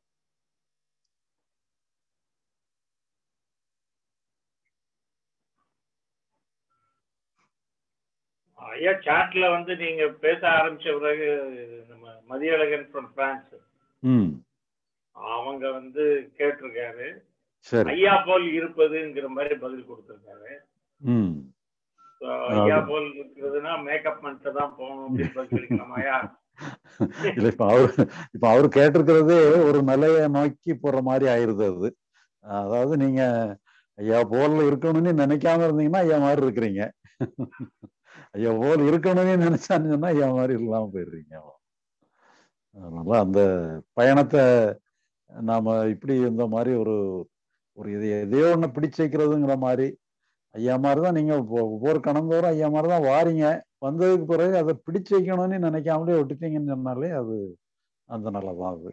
ஐயா சாட்ல வந்து நீங்க பேச ஆரம்பிச்ச பிறகு நம்ம மதியழகன் ஃப்ரம் பிரான்ஸ் ம் அவங்க வந்து கேட்டிருக்காரு சரி ஐயா போல் இருப்பதுங்கிற மாதிரி பதில் கொடுத்திருக்காரு ம் So, ஐயா போல் இருக்கிறதுனா மேக்கப் பண்ணிட்டு தான் போகணும் அப்படின்னு பதில் சொல்லிக்கலாம் ஐயா இல்ல இப்ப அவர் இப்ப அவர் கேட்டிருக்கிறதே ஒரு நிலையை நோக்கி போற மாதிரி ஆயிருது அது அதாவது நீங்க ஐயா போல இருக்கணும்னு நினைக்காம இருந்தீங்கன்னா ஐயா மாதிரி இருக்கிறீங்க ஐயா போல் இருக்கணும்னு நினைச்சான்னு சொன்னா ஐயா மாதிரி இல்லாம போயிடுறீங்க அதனால அந்த பயணத்தை நாம இப்படி இந்த மாதிரி ஒரு ஒரு இது எதையோ ஒண்ணு பிடிச்சு வைக்கிறதுங்கிற மாதிரி ஐயா மாதிரி தான் நீங்க ஒவ்வொ- ஒவ்வொரு கணந்தோறும் ஐயா மாதிரி தான் வாரீங்க வந்ததுக்கு பிறகு அதை பிடிச்சு வைக்கணும்னு நினைக்காமலே விட்டுட்டீங்கன்னு சொன்னாலே அது அந்த நல்லதான் அது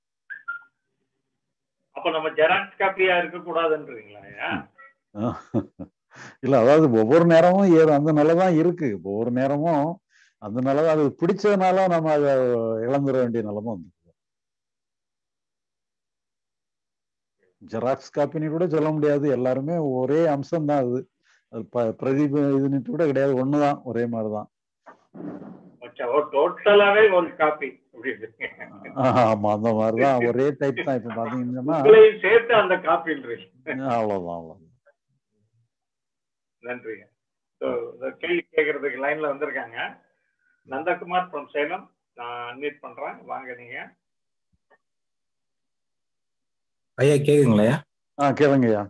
அப்ப நம்ம ஜெராக்ஸ் காப்பியா இருக்க கூடாதுன்றீங்களா ஐயா இல்ல அதாவது ஒவ்வொரு நேரமும் ஏ- அந்த நிலை தான் இருக்கு ஒவ்வொரு நேரமும் அந்த நிலை அது பிடிச்சதுனால நம்ம அதை இழந்துட வேண்டிய நிலைமை வந்து ஜெராக்ஸ் காப்பின்னு கூட சொல்ல முடியாது எல்லாருமே ஒரே அம்சம் தான் அது அது ப- பிரதிப இதுன்னுட்டு கூட கிடையாது ஒண்ணுதான் ஒரே மாதிரிதான் டோட்டலாவே ஒரு காப்பி அப்படின்னு ஆமா அந்த மாதிரிதான் ஒரே டைப் தான் இப்ப பாத்தீங்கன்னா உங்களையும் சேர்த்து அந்த காப்பின்றீங்க அவ்வளவுதான் அவ்வளவுதான் நன்றிங்க ஸோ இந்த கேள்வி கேட்கறதுக்கு லைன்ல வந்திருக்காங்க நந்தகுமார் ஃப்ரம் சேலம் நான் அன்மீட் பண்றேன் வாங்க நீங்க ஐயா கேக்குங்களா ஐயா ஆ கேளுங்கய்யா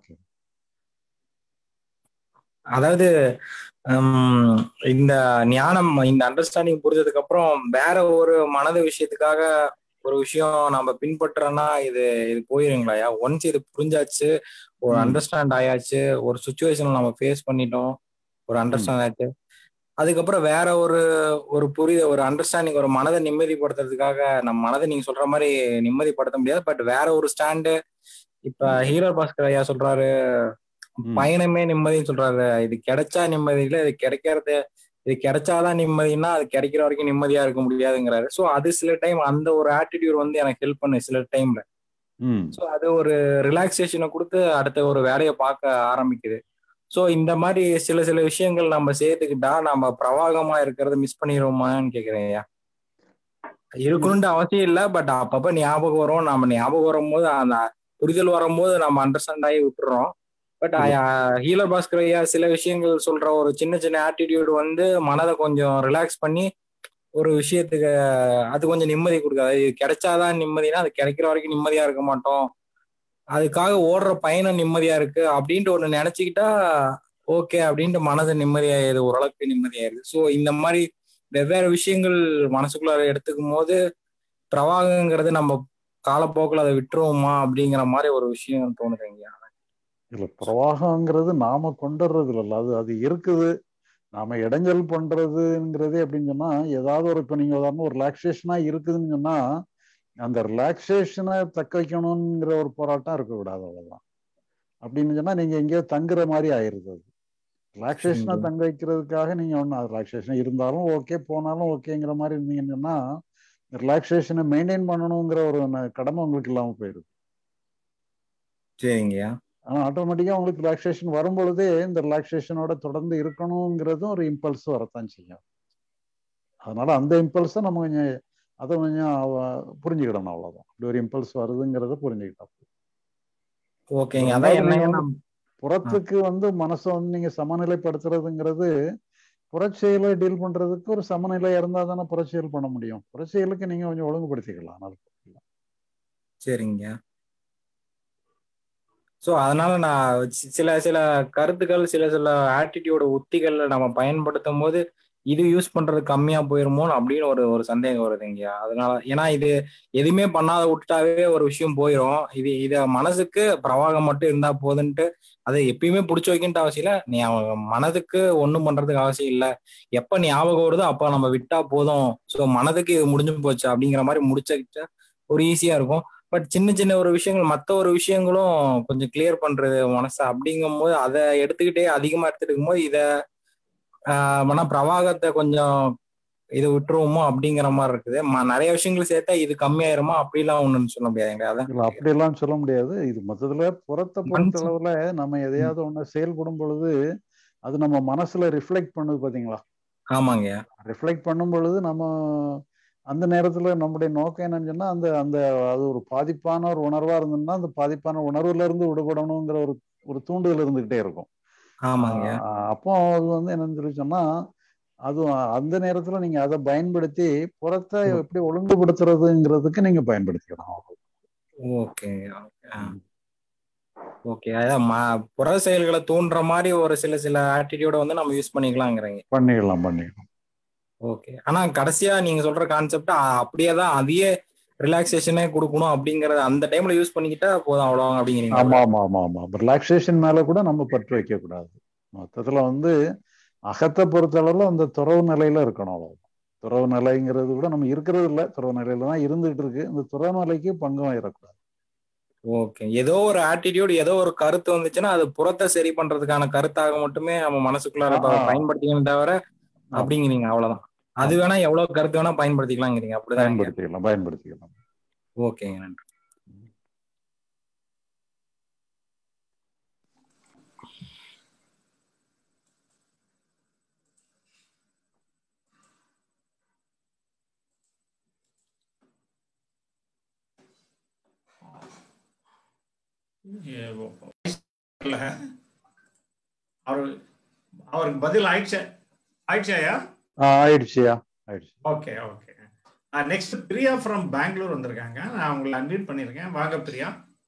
அதாவது ஹம், இந்த ஞானம் இந்த அண்டர்ஸ்டாண்டிங் புரிஞ்சதுக்கு அப்புறம் வேற ஒரு மனது விஷயத்துக்காக ஒரு விஷயம் நம்ம பின்பற்றோம்னா இது இது போயிருங்களாயா ஒன்ஸ் இது புரிஞ்சாச்சு ஒரு ம். அண்டர்ஸ்டாண்ட் ஆயாச்சு ஒரு சுச்சுவேஷன் நம்ம ஃபேஸ் பண்ணிட்டோம் ஒரு அண்டர்ஸ்டாண்ட் ஆச்சு அதுக்கப்புறம் வேற ஒரு ஒரு புரிய ஒரு அண்டர்ஸ்டாண்டிங் ஒரு மனதை நிம்மதிப்படுத்துறதுக்காக நம்ம மனதை நீங்க சொல்ற மாதிரி நிம்மதிப்படுத்த முடியாது பட் வேற ஒரு ஸ்டாண்டு இப்ப ஹீரோ பாஸ்கர் ஐயா சொல்றாரு பயணமே நிம்மதின்னு சொல்றாரு இது கிடைச்சா நிம்மதி இல்ல இது கிடைக்கிறது இது கிடைச்சாதான் நிம்மதினா அது கிடைக்கிற வரைக்கும் நிம்மதியா இருக்க முடியாதுங்கிறாரு சோ அது சில டைம் அந்த ஒரு ஆட்டிடியூட் வந்து எனக்கு ஹெல்ப் பண்ணு சில டைம்ல ம் ஸோ அது ஒரு ரிலாக்ஸேஷனை கொடுத்து அடுத்த ஒரு வேலையை பார்க்க ஆரம்பிக்குது ஸோ இந்த மாதிரி சில சில விஷயங்கள் நம்ம சேர்த்துக்கிட்டா நம்ம பிரவாகமா இருக்கிறத மிஸ் பண்ணிடுவோமான்னு கேக்குறேன் ஐயா இருக்கணும்னு அவசியம் இல்லை பட் அப்பப்ப ஞாபகம் வரும் நம்ம ஞாபகம் வரும்போது அந்த புரிதல் வரும்போது நம்ம அண்டர்ஸ்டாண்ட் ஆகி விட்டுறோம் பட் ஹீலர் பாஸ்கர் ஐயா சில விஷயங்கள் சொல்ற ஒரு சின்ன சின்ன ஆட்டிடியூட் வந்து மனதை கொஞ்சம் ரிலாக்ஸ் பண்ணி ஒரு விஷயத்துக்கு அது கொஞ்சம் நிம்மதி கொடுக்காது இது கிடைச்சாதான் நிம்மதினா அது கிடைக்கிற வரைக்கும் நிம்மதியா இருக்க மாட்டோம் அதுக்காக ஓடுற பயணம் நிம்மதியா இருக்கு அப்படின்ட்டு ஒண்ணு நினைச்சுக்கிட்டா ஓகே அப்படின்ட்டு மனது நிம்மதியாயிருது ஓரளவுக்கு நிம்மதியாயிருது ஸோ இந்த மாதிரி வெவ்வேறு விஷயங்கள் மனசுக்குள்ளார எடுத்துக்கும் போது பிரவாகங்கிறது நம்ம காலப்போக்கில் அதை விட்டுருவோமா அப்படிங்கிற மாதிரி ஒரு விஷயம் தோணுதுங்க இல்ல பிரவாகங்கிறது நாம கொண்டுறது இல்ல அது அது இருக்குது நாம இடைஞ்சல் பண்றதுங்கிறதே அப்படின்னு சொன்னா ஏதாவது ஒரு இப்ப நீங்க உதாரணம் ஒரு ரிலாக்ஸேஷனா இருக்குதுன்னு சொன்னா அந்த ரிலாக்ஸேஷனை தக்க வைக்கணுங்கிற ஒரு போராட்டம் இருக்கக்கூடாது அவ்வளவுதான் அப்படின்னு சொன்னா நீங்க எங்கேயோ தங்குற மாதிரி ஆயிருது அது ரிலாக்ஸேஷனை சரிங்க. தங்க வைக்கிறதுக்காக நீங்க ஒன்றும் ரிலாக்ஸேஷன் இருந்தாலும் ஓகே போனாலும் ஓகேங்கிற மாதிரி இருந்தீங்கன்னா ரிலாக்ஸேஷனை மெயின்டைன் பண்ணணுங்கிற ஒரு ந- கடமை உங்களுக்கு இல்லாமல் போயிடுது சரிங்கய்யா ஆனால் ஆட்டோமேட்டிக்காக உங்களுக்கு ரிலாக்ஸேஷன் வரும் பொழுதே இந்த ரிலாக்ஸேஷனோட தொடர்ந்து இருக்கணுங்கிறதும் ஒரு இம்பல்ஸ் வரத்தான் செய்யும் அதனால அந்த இம்பல்ஸை நம்ம கொஞ்சம் அதை கொஞ்சம் அவ- புரிஞ்சுக்கிடணும் அவ்வளவுதான் இப்படி ஒரு இம்பல்ஸ் வருதுங்கிறத புரிஞ்சுக்கிட்டா ஓகேங்க அதான் ரெண்டாவது நீங்க என்னங்க வந்து புறத்துக்கு வந்து மனசை வந்து நீங்க சமநிலைப்படுத்துறதுங்கிறது புறச்செயலை டீல் பண்றதுக்கு ஒரு சமநிலை இருந்தா தானே புறச்செயல் பண்ண முடியும் புறச்செயலுக்கு நீங்க கொஞ்சம் ஒழுங்குபடுத்திக்கலாம் அதனால சரிங்க ஸோ அதனால நான் சி- சில சில கருத்துக்கள் சில சில ஆட்டிடியூட உத்திகள் நம்ம பயன்படுத்தும் போது இது யூஸ் பண்றது கம்மியா போயிருமோ அப்படின்னு ஒரு ஒரு சந்தேகம் வருதுங்க அதனால ஏன்னா இது எதுவுமே பண்ணாத விட்டுட்டாவே ஒரு விஷயம் போயிடும் இது இத மனசுக்கு பிரவாகம் மட்டும் இருந்தா போதுன்ட்டு அதை எப்பயுமே பிடிச்சி வைக்கின்ற அவசியம் இல்லை நீ அவன் மனதுக்கு ஒண்ணும் பண்றதுக்கு அவசியம் இல்லை எப்ப ஞாபகம் வருதோ அப்ப நம்ம விட்டா போதும் ஸோ மனதுக்கு இது முடிஞ்சு போச்சு அப்படிங்கிற மாதிரி முடிச்சுக்கிட்டா ஒரு ஈஸியா இருக்கும் பட் சின்ன சின்ன ஒரு விஷயங்கள் மற்ற ஒரு விஷயங்களும் கொஞ்சம் கிளியர் பண்றது மனசை அப்படிங்கும் போது அதை எடுத்துக்கிட்டே அதிகமா எடுத்துட்டு போது இதை மன பிரவாகத்தை கொஞ்சம் இது விட்டுருவோமோ அப்படிங்கிற மாதிரி இருக்குது ம- நிறைய விஷயங்கள் சேர்த்தா இது கம்மியாயிருமா அப்படிலாம் ஒண்ணுன்னு சொல்ல முடியாதுங்க அதான் இல்ல அப்படியெல்லாம் சொல்ல முடியாது இது மொத்தத்துல புறத்தை பொறுத்தளவுல நம்ம எதையாவது ஒண்ணு செயல்படும் பொழுது அது நம்ம மனசுல ரிஃப்ளெக்ட் பண்ணுது பாத்தீங்களா ஆமாங்க ரிஃப்ளெக்ட் பண்ணும் பொழுது நம்ம அந்த நேரத்துல நம்முடைய நோக்கம் என்னன்னு சொன்னா அந்த அந்த அது ஒரு பாதிப்பான ஒரு உணர்வா இருந்ததுன்னா அந்த பாதிப்பான உணர்வுல இருந்து விடுபடணுங்கிற ஒரு ஒரு தூண்டுதல் இருந்துகிட்டே இருக்கும் ஆமாங்க ஆஹ் அப்போ அது வந்து என்னன்னு சொல்லி சொன்னா அது அந்த நேரத்துல நீங்க அதை பயன்படுத்தி புறத்தை எப்படி ஒழுங்குபடுத்துறதுங்கிறதுக்கு நீங்க பயன்படுத்திக்கலாம் ஓகே ஓகே அதான் ம- புற செயல்களை தூண்டுற மாதிரி ஒரு சில சில ஆட்டிடியூட வந்து நம்ம யூஸ் பண்ணிக்கலாங்கிறீங்க பண்ணிக்கலாம் பண்ணிக்கலாம் ஓகே ஆனா கடைசியா நீங்க சொல்ற கான்செப்ட் அப்படியே தான் அதையே ரிலாக்ஸேஷனே கொடுக்கணும் அப்படிங்கறத அந்த டைம்ல யூஸ் பண்ணிக்கிட்டா போதும் அவ்வளோ அப்படிங்கிறீங்க ஆமா ஆமா ஆமா ஆமா ரிலாக்ஸேஷன் மேல கூட நம்ம பற்று வைக்க கூடாது மொத்தத்துல வந்து அகத்தை பொறுத்தளவுல அந்த துறவு நிலையில இருக்கணும் அவ்வளவுதான் துறவு நிலைங்கிறது கூட நம்ம இருக்கிறது இல்ல துறவு நிலையில தான் இருந்துகிட்டு இருக்கு இந்த துறவு நிலைக்கு பங்கம் ஆயிடக்கூடாது ஓகே ஏதோ ஒரு ஆட்டிடியூட் ஏதோ ஒரு கருத்து வந்துச்சுன்னா அது புறத்தை சரி பண்றதுக்கான கருத்தாக மட்டுமே நம்ம மனசுக்குள்ளார ஆ, ஆ. பயன்படுத்திக்கணும் தவிர அப்படிங்கிறீங்க அவ்வளவுதான் அது வேணா எவ்வளவு கருத்து வேணா பயன்படுத்திக்கலாங்கிறீங்க அப்படிதான் பயன்படுத்திக்கலாம் பயன்படுத்திக்கலாம் ஓகேங்க நன்றி இல்ல அவர் அவருக்கு பதில் ஆயிடுச்சா ஆயிடுச்சாயா ஆ, ஆயிடுச்சுயா ஆயிடுச்சு okay okay next Priya from Bangalore வந்திருக்காங்க நான் உங்களை அன்வைட் பண்ணியிருக்கேன் வாங்க பிரியா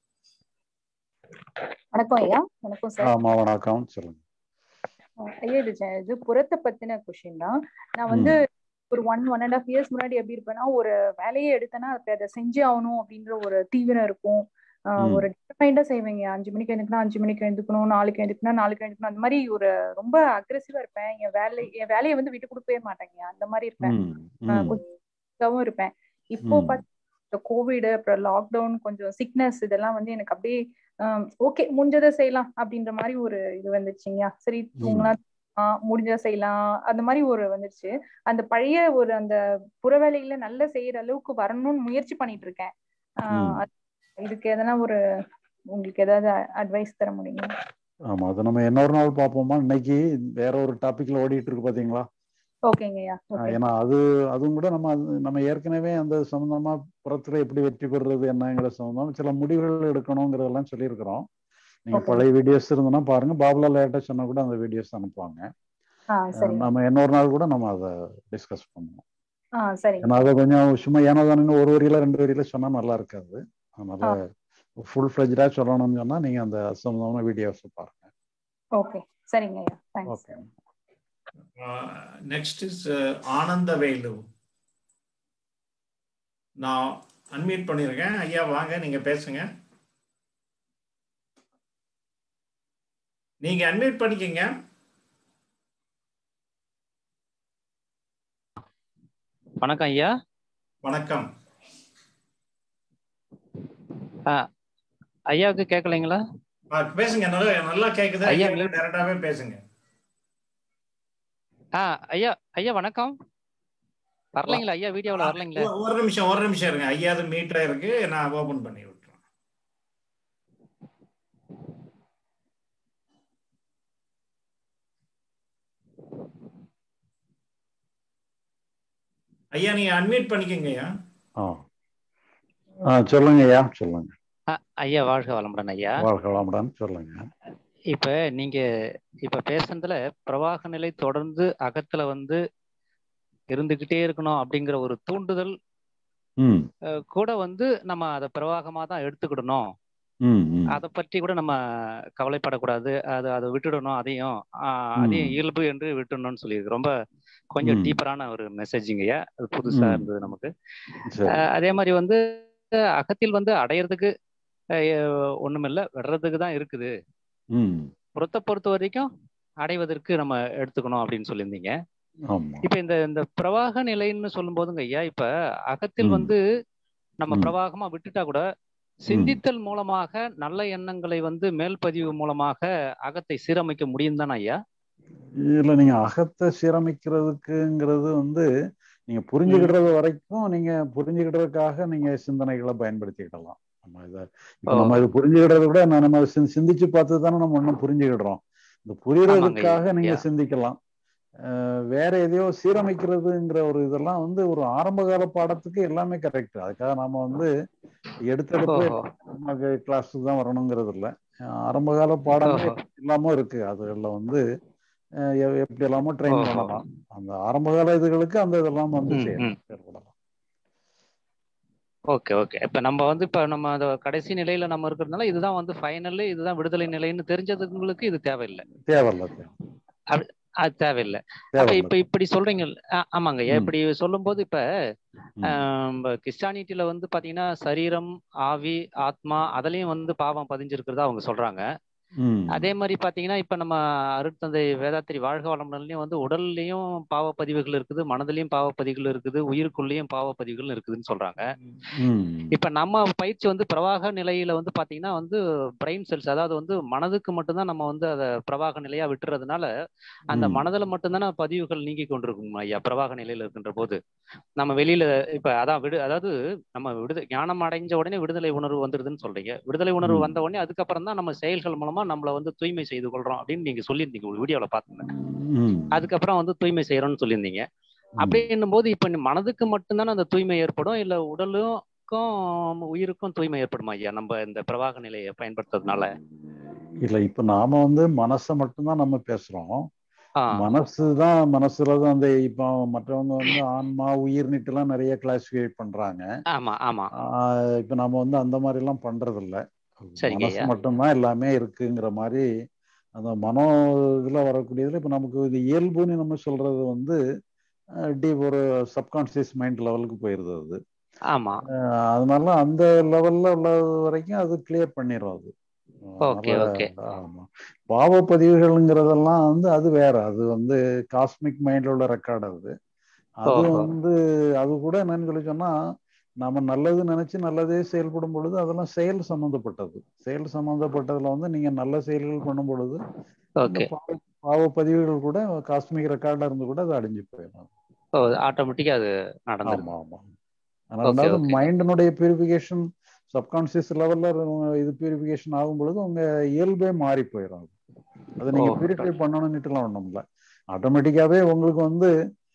வணக்கம் ஐயா வணக்கம் சார் ஆமா வணக்கம் சொல்லுங்க ஐயா இது ஜ- இது புறத்தை பத்தின கொஸ்டின் தான் நான் வந்து ஒரு one one and half years முன்னாடி எப்படி இருப்பேன்னா ஒரு வேலையை எடுத்தேன்னா அதை அதை செஞ்சே ஆகணும் அப்படின்ற ஒரு தீவிரம் இருக்கும் ஆஹ் ம். ஒரு டிட்டர்மைண்டா செய்வேங்க அஞ்சு மணிக்கு எழுந்துக்கணும் அஞ்சு மணிக்கு எழுந்துக்கணும் நாளைக்கு எழுந்துக்கணும் நாளைக்கு எழுந்துக்கணும் அந்த மாதிரி ஒரு ரொம்ப அக்ரெசிவா இருப்பேன் என் வேலை என் வேலையை வந்து விட்டு கொடுக்கவே மாட்டேங்க அந்த மாதிரி இருப்பேன் ம், ஆஹ் ம். கொஞ்சம் இதாவும் இருப்பேன் இப்போ ம். பாத்தீங்கன்னா இந்த கோவிட் அப்புறம் லாக்டவுன் கொஞ்சம் சிக்னஸ் இதெல்லாம் வந்து எனக்கு அப்படியே ஓகே முடிஞ்சதை செய்யலாம் அப்படின்ற மாதிரி ஒரு இது வந்துச்சுங்கய்யா சரி தூங்கலாம் ஆஹ் முடிஞ்சதை செய்யலாம் அந்த மாதிரி ஒரு வந்துருச்சு அந்த பழைய ஒரு அந்த புற வேலைகளை நல்லா செய்யற அளவுக்கு வரணும்னு முயற்சி பண்ணிட்டு இருக்கேன் ஆஹ் ம். அது- இதுக்கு எதனா ஒரு உங்களுக்கு ஏதாவது அட்வைஸ் தர முடியுமா ஆமா அது நம்ம இன்னொரு நாள் பார்ப்போமா இன்னைக்கு வேற ஒரு டாபிக்ல ஓடிட்டு இருக்கு பாத்தீங்களா ஓகேங்கய்யா ஆஹ் ஓகே ஏன்னா அது அதுவும் கூட நம்ம அது- நம்ம ஏற்கனவே அந்த சம்பந்தமா புறத்துல எப்படி வெற்றி பெறுறது என்னங்கிற சம்பந்தமா சில முடிவுகள் எடுக்கணுங்கிறதெல்லாம் சொல்லியிருக்கிறோம் நீங்க Okay. பழைய வீடியோஸ் இருந்ததுன்னா பாருங்க பாபுலா லேட்டா சொன்னா கூட அந்த வீடியோஸ் அனுப்புவாங்க ஆ ஆஹ் சரிங்க நம்ம இன்னொரு நாள் கூட நம்ம அதை டிஸ்கஸ் பண்ணுவோம் ஆ சரிங்க ஏன்னா அதை கொஞ்சம் சும்மா ஏனோதானு ஒரு வரியில ரெண்டு வரியில சொன்னா நல்லா இருக்காது அதனால ஃபுல் ஃபிளஜ்டா சொல்லணும்னு சொன்னா நீங்க அந்த சம்பந்தமான வீடியோஸ் பாருங்க ஓகே சரிங்க ஐயா thanks okay next is Anandavelu நான் அன்மியூட் பண்ணியிருக்கேன் ஐயா வாங்க நீங்க பேசுங்க நீங்க அன்மியூட் பண்ணிக்கங்க வணக்கம் ஐயா வணக்கம் ஐயாவுக்கு கேட்கலைங்களா ஆ, பேசுங்க நல்லா நல்லா கேக்குது ஐயா, ஐயா mute. டேரக்டாவே பேசுங்க ஆ ஐயா ஐயா வணக்கம் வரலைங்களா ஐயா வீடியோவில் வரலைங்களா ஒ- ஒரு நிமிஷம் ஒரு நிமிஷம் இருங்க ஐயாவது மீட்டா இருக்கு நான் ஓபன் பண்ணி விட்டுறேன் ஐயா நீங்க அன்மியூட் பண்ணிக்கங்க ஐயா ஆ ஆ சொல்லுங்க ஐயா சொல்லுங்க ஆ, ஐயா வாழ்க வளமுடன் ஐயா வாழ்க வளமுடன் சொல்லுங்க இப்ப நீங்க இப்ப பேசுனதுல பிரவாக நிலை தொடர்ந்து அகத்துல வந்து இருந்துகிட்டே இருக்கணும் அப்படிங்கிற ஒரு தூண்டுதல் ம் அஹ், கூட வந்து நம்ம அதை பிரவாகமா தான் எடுத்துக்கிடணும் ம் ம் அதை பற்றி கூட நம்ம கவலைப்படக்கூடாது அது அதை விட்டுடணும் அதையும் ஆஹ், அதையும் ம். இயல்பு என்று விட்டுடணும்னு சொல்லியிருக்கு ரொம்ப கொஞ்சம் ம். டீப்பரான ஒரு மெசேஜிங்கய்யா அது புதுசா ம். இருந்தது நமக்கு சரி அஹ், அதே மாதிரி வந்து அகத்தில் வந்து அடையிறதுக்கு அஹ், ஒண்ணுமில்ல விடுறதுக்கு தான் இருக்குது ம் புறத்தை பொறுத்த வரைக்கும் அடைவதற்கு நம்ம எடுத்துக்கணும் அப்படின்னு சொல்லியிருந்தீங்க ஆமா இப்ப இந்த இந்த பிரவாக நிலைன்னு சொல்லும் போதுங்க ஐயா இப்ப அகத்தில் ம். வந்து நம்ம ம். பிரவாகமா விட்டுட்டா கூட சிந்தித்தல் மூலமாக நல்ல எண்ணங்களை வந்து மேல்பதிவு மூலமாக அகத்தை சீரமைக்க முடியும் தானே ஐயா இல்ல நீங்க அகத்தை சீரமைக்கிறதுக்குங்கிறது வந்து நீங்க புரிஞ்சுக்கிடுறது வரைக்கும் நீங்க புரிஞ்சுக்கிடுறதுக்காக நீங்க சிந்தனைகளை பயன்படுத்திக்கிடலாம் நம்ம இத இப்ப நம்ம இது புரிஞ்சுக்கிடுறத விட நான் நம்ம சிந்~ சிந்திச்சு பார்த்து தானே நம்ம ஒன்றும் புரிஞ்சுக்கிடுறோம் இந்த புரியறதுக்காக நீங்க ஐயா. சிந்திக்கலாம் அஹ் வேற எதையோ சீரமைக்கிறதுங்கிற ஒரு இதெல்லாம் வந்து ஒரு ஆரம்பகால பாடத்துக்கு எல்லாமே கரெக்ட் அதுக்காக நாம வந்து எடுத்தெடுப்பு ஓஹோ. நமக்கு கிளாஸுக்கு தான் வரணுங்கிறது இல்ல அஹ் ஆரம்பகால பாடங்கள் ஓஹோ. எல்லாமே இருக்கு அதுல வந்து அஹ் எ- எப்படி எல்லாமோ ட்ரெயின் ஓஹோ. பண்ணலாம் அந்த ஆரம்பகால இதுகளுக்கு அந்த இதெல்லாம் வந்து ம், செய்யலாம் ம். செயல்படலாம் ஓகே ஓகே இப்ப நம்ம வந்து இப்ப நம்ம அந்த கடைசி நிலையில நம்ம இருக்கிறதுனால இதுதான் வந்து ஃபைனல் இதுதான் விடுதலை நிலைன்னு தெரிஞ்சதுங்களுக்கு இது தேவையில்லை தேவையில்ல தேவை அப்படி- அது தேவையில்லை அப்ப தேவையில்ல இப்ப இப்படி சொல்றீங்க ஆ- ஆமாங்க ஐயா ம். இப்படி சொல்லும்போது இப்ப ம். ஆம், கிறிஸ்டானிட்டியில வந்து பாத்தீங்கன்னா சரீரம் ஆவி ஆத்மா அதுலயும் வந்து பாவம் பதிஞ்சிருக்கிறதா அவங்க சொல்றாங்க ம். அதே மாதிரி பாத்தீங்கன்னா இப்ப நம்ம அருட்தந்தை வேதாத்திரி வாழ்க வளமுடன்லயும் வந்து உடல்லயும் பாவப்பதிவுகள் இருக்குது மனதிலையும் பாவப்பதிவுகள் இருக்குது உயிருக்குள்ளேயும் பாவப்பதிவுகள் இருக்குதுன்னு சொல்றாங்க ம். இப்ப நம்ம பயிற்சி வந்து பிரவாக நிலையில வந்து பாத்தீங்கன்னா வந்து பிரெயின் செல்ஸ் அதாவது வந்து மனதுக்கு மட்டும்தான் நம்ம வந்து அதை பிரவாக நிலையா விட்டுறதுனால அந்த ம். மனதுல மட்டும்தானே பதிவுகள் நீங்கி கொண்டிருக்கும் ஐயா பிரவாக நிலையில இருக்கின்ற போது நம்ம வெளியில இப்ப அதான் விடு அதாவது நம்ம விடுதலை ஞானம் அடைஞ்ச உடனே விடுதலை உணர்வு வந்துருதுன்னு சொல்றீங்க விடுதலை உணர்வு ம். வந்த உடனே அதுக்கப்புறம் தான் நம்ம செயல்கள் மூலமா நம்மள வந்து தூய்மை செய்து கொள்றோம் அப்படின்னு நீங்க சொல்லியிருந்தீங்க ஒரு வீடியோல பார்த்தேன் ம். அதுக்கப்புறம் வந்து தூய்மை செய்யறோம்னு சொல்லியிருந்தீங்க அப்படின்னும் போது இப்ப மனதுக்கு மட்டும்தானே அந்த தூய்மை ஏற்படும் இல்ல உடலுக்கும் உயிருக்கும் தூய்மை ஏற்படுமா ஐயா நம்ம இந்த பிரவாக நிலையை பயன்படுத்துறதுனால இல்ல இப்ப நாம வந்து மனசை மட்டும்தான் நம்ம பேசுறோம் ஆ. மனசு தான் மனசுல தான் அந்த இப்போ மற்றவங்க வந்து ஆன்மா உயிர்னிட்டு எல்லாம் நிறைய கிளாசிஃபை பண்றாங்க ஆமா ஆமா ஆஹ் இப்ப நம்ம வந்து அந்த மாதிரி எல்லாம் பண்றது இல்ல சரிங்க மனசு ஐயா மட்டும்தான் எல்லாமே இருக்குங்கிற மாதிரி அந்த மனோ இதுல வரக்கூடியதுல இப்ப நமக்கு இது இயல்புன்னு நம்ம சொல்றது வந்து டீப் ஒரு சப்கான்சியஸ் மைண்ட் லெவலுக்கு போயிருது அது ஆமா அஹ் அதனால அந்த லெவல்ல உள்ளது வரைக்கும் அது கிளியர் பண்ணிடும் அது ஓகே அதனால ஓகே ஆமா பாவ பதிவுகள்ங்கிறதெல்லாம் வந்து அது வேற அது வந்து காஸ்மிக் மைண்ட்ல உள்ள ரெக்கார்டு அது அது ஓஹோ வந்து அது கூட என்னன்னு சொல்லி சொன்னா நாம நல்லது நினைச்சு நல்லதே செயல்படும் பொழுது அதெல்லாம் செயல் சம்பந்தப்பட்டது செயல் சம்பந்தப்பட்டதுல வந்து நீங்க நல்ல செயல்கள் பண்ணும் பொழுது அந்த ஓகே பாவ பாவ பதிவுகள் கூட காஸ்மிக் ரெக்கார்டா இருந்து கூட அது அழிஞ்சு போயிடும் ஓ ஆட்டோமேட்டிக்கா அது நடந்துருது ஆமா ஆமா ஆனா ஓகே ரெண்டாவது ஓகே மைண்டினுடைய பியூரிஃபிகேஷன் சப்கான்சியஸ் லெவல்ல இது பியூரிஃபிகேஷன் ஆகும் பொழுது உங்க இயல்பே மாறி போயிடும் அது அதை ஓ நீங்க பியூரிஃபை பண்ணணும்னுட்டுலாம் ஒண்ணும் இல்லை ஆட்டோமேட்டிக்காவே உங்களுக்கு வந்து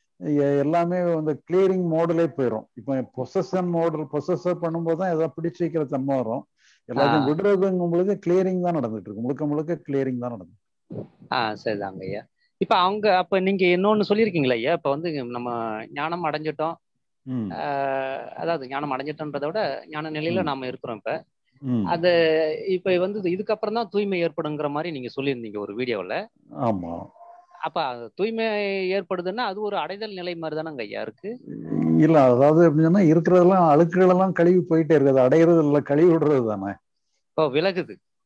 எ- எல்லாமே அந்த கிளியரிங் மோடலே போயிடும் இப்போ பொசஷன் மோடல் பொசஸர் பண்ணும்போது தான் எதாவது பிடிச்சு வைக்கிற தன்மை வரும் ஆ எல்லாத்தையும் விடுறதுங்கும் பொழுது கிளியரிங் தான் நடந்துட்டு இருக்கு முழுக்க முழுக்க கிளியரிங் தான் நடந்துட்டு ஆ சரிதாங்க ஐயா இப்ப அவங்க அப்ப நீங்க இன்னொன்னு சொல்லியிருக்கீங்களா ஐயா இப்ப வந்து நம்ம ஞானம் அடைஞ்சிட்டோம் ம் ஆஹ் அதாவது ஞானம் அடைஞ்சிட்டோன்றதை விட ஞான நிலையில ம் நாம இருக்கிறோம் இப்ப ம் அது இப்ப வந்து இது- இதுக்கப்புறம் தான் தூய்மை ஏற்படுங்கிற மாதிரி நீங்க சொல்லியிருந்தீங்க ஒரு வீடியோல ஆமா அப்ப அது தூய்மை ஏற்படுதுன்னா அது ஒரு அடைதல் நிலை மாதிரி தானங்க ஐயா இருக்கு இல்ல அதாவது எப்படின்னு சொன்னா இருக்கிறதெல்லாம் அழுக்குகள் எல்லாம் கழுவி போயிட்டே இருக்குது அடையிறது இல்ல கழுவி விடுறது தானே ஓ விலகுது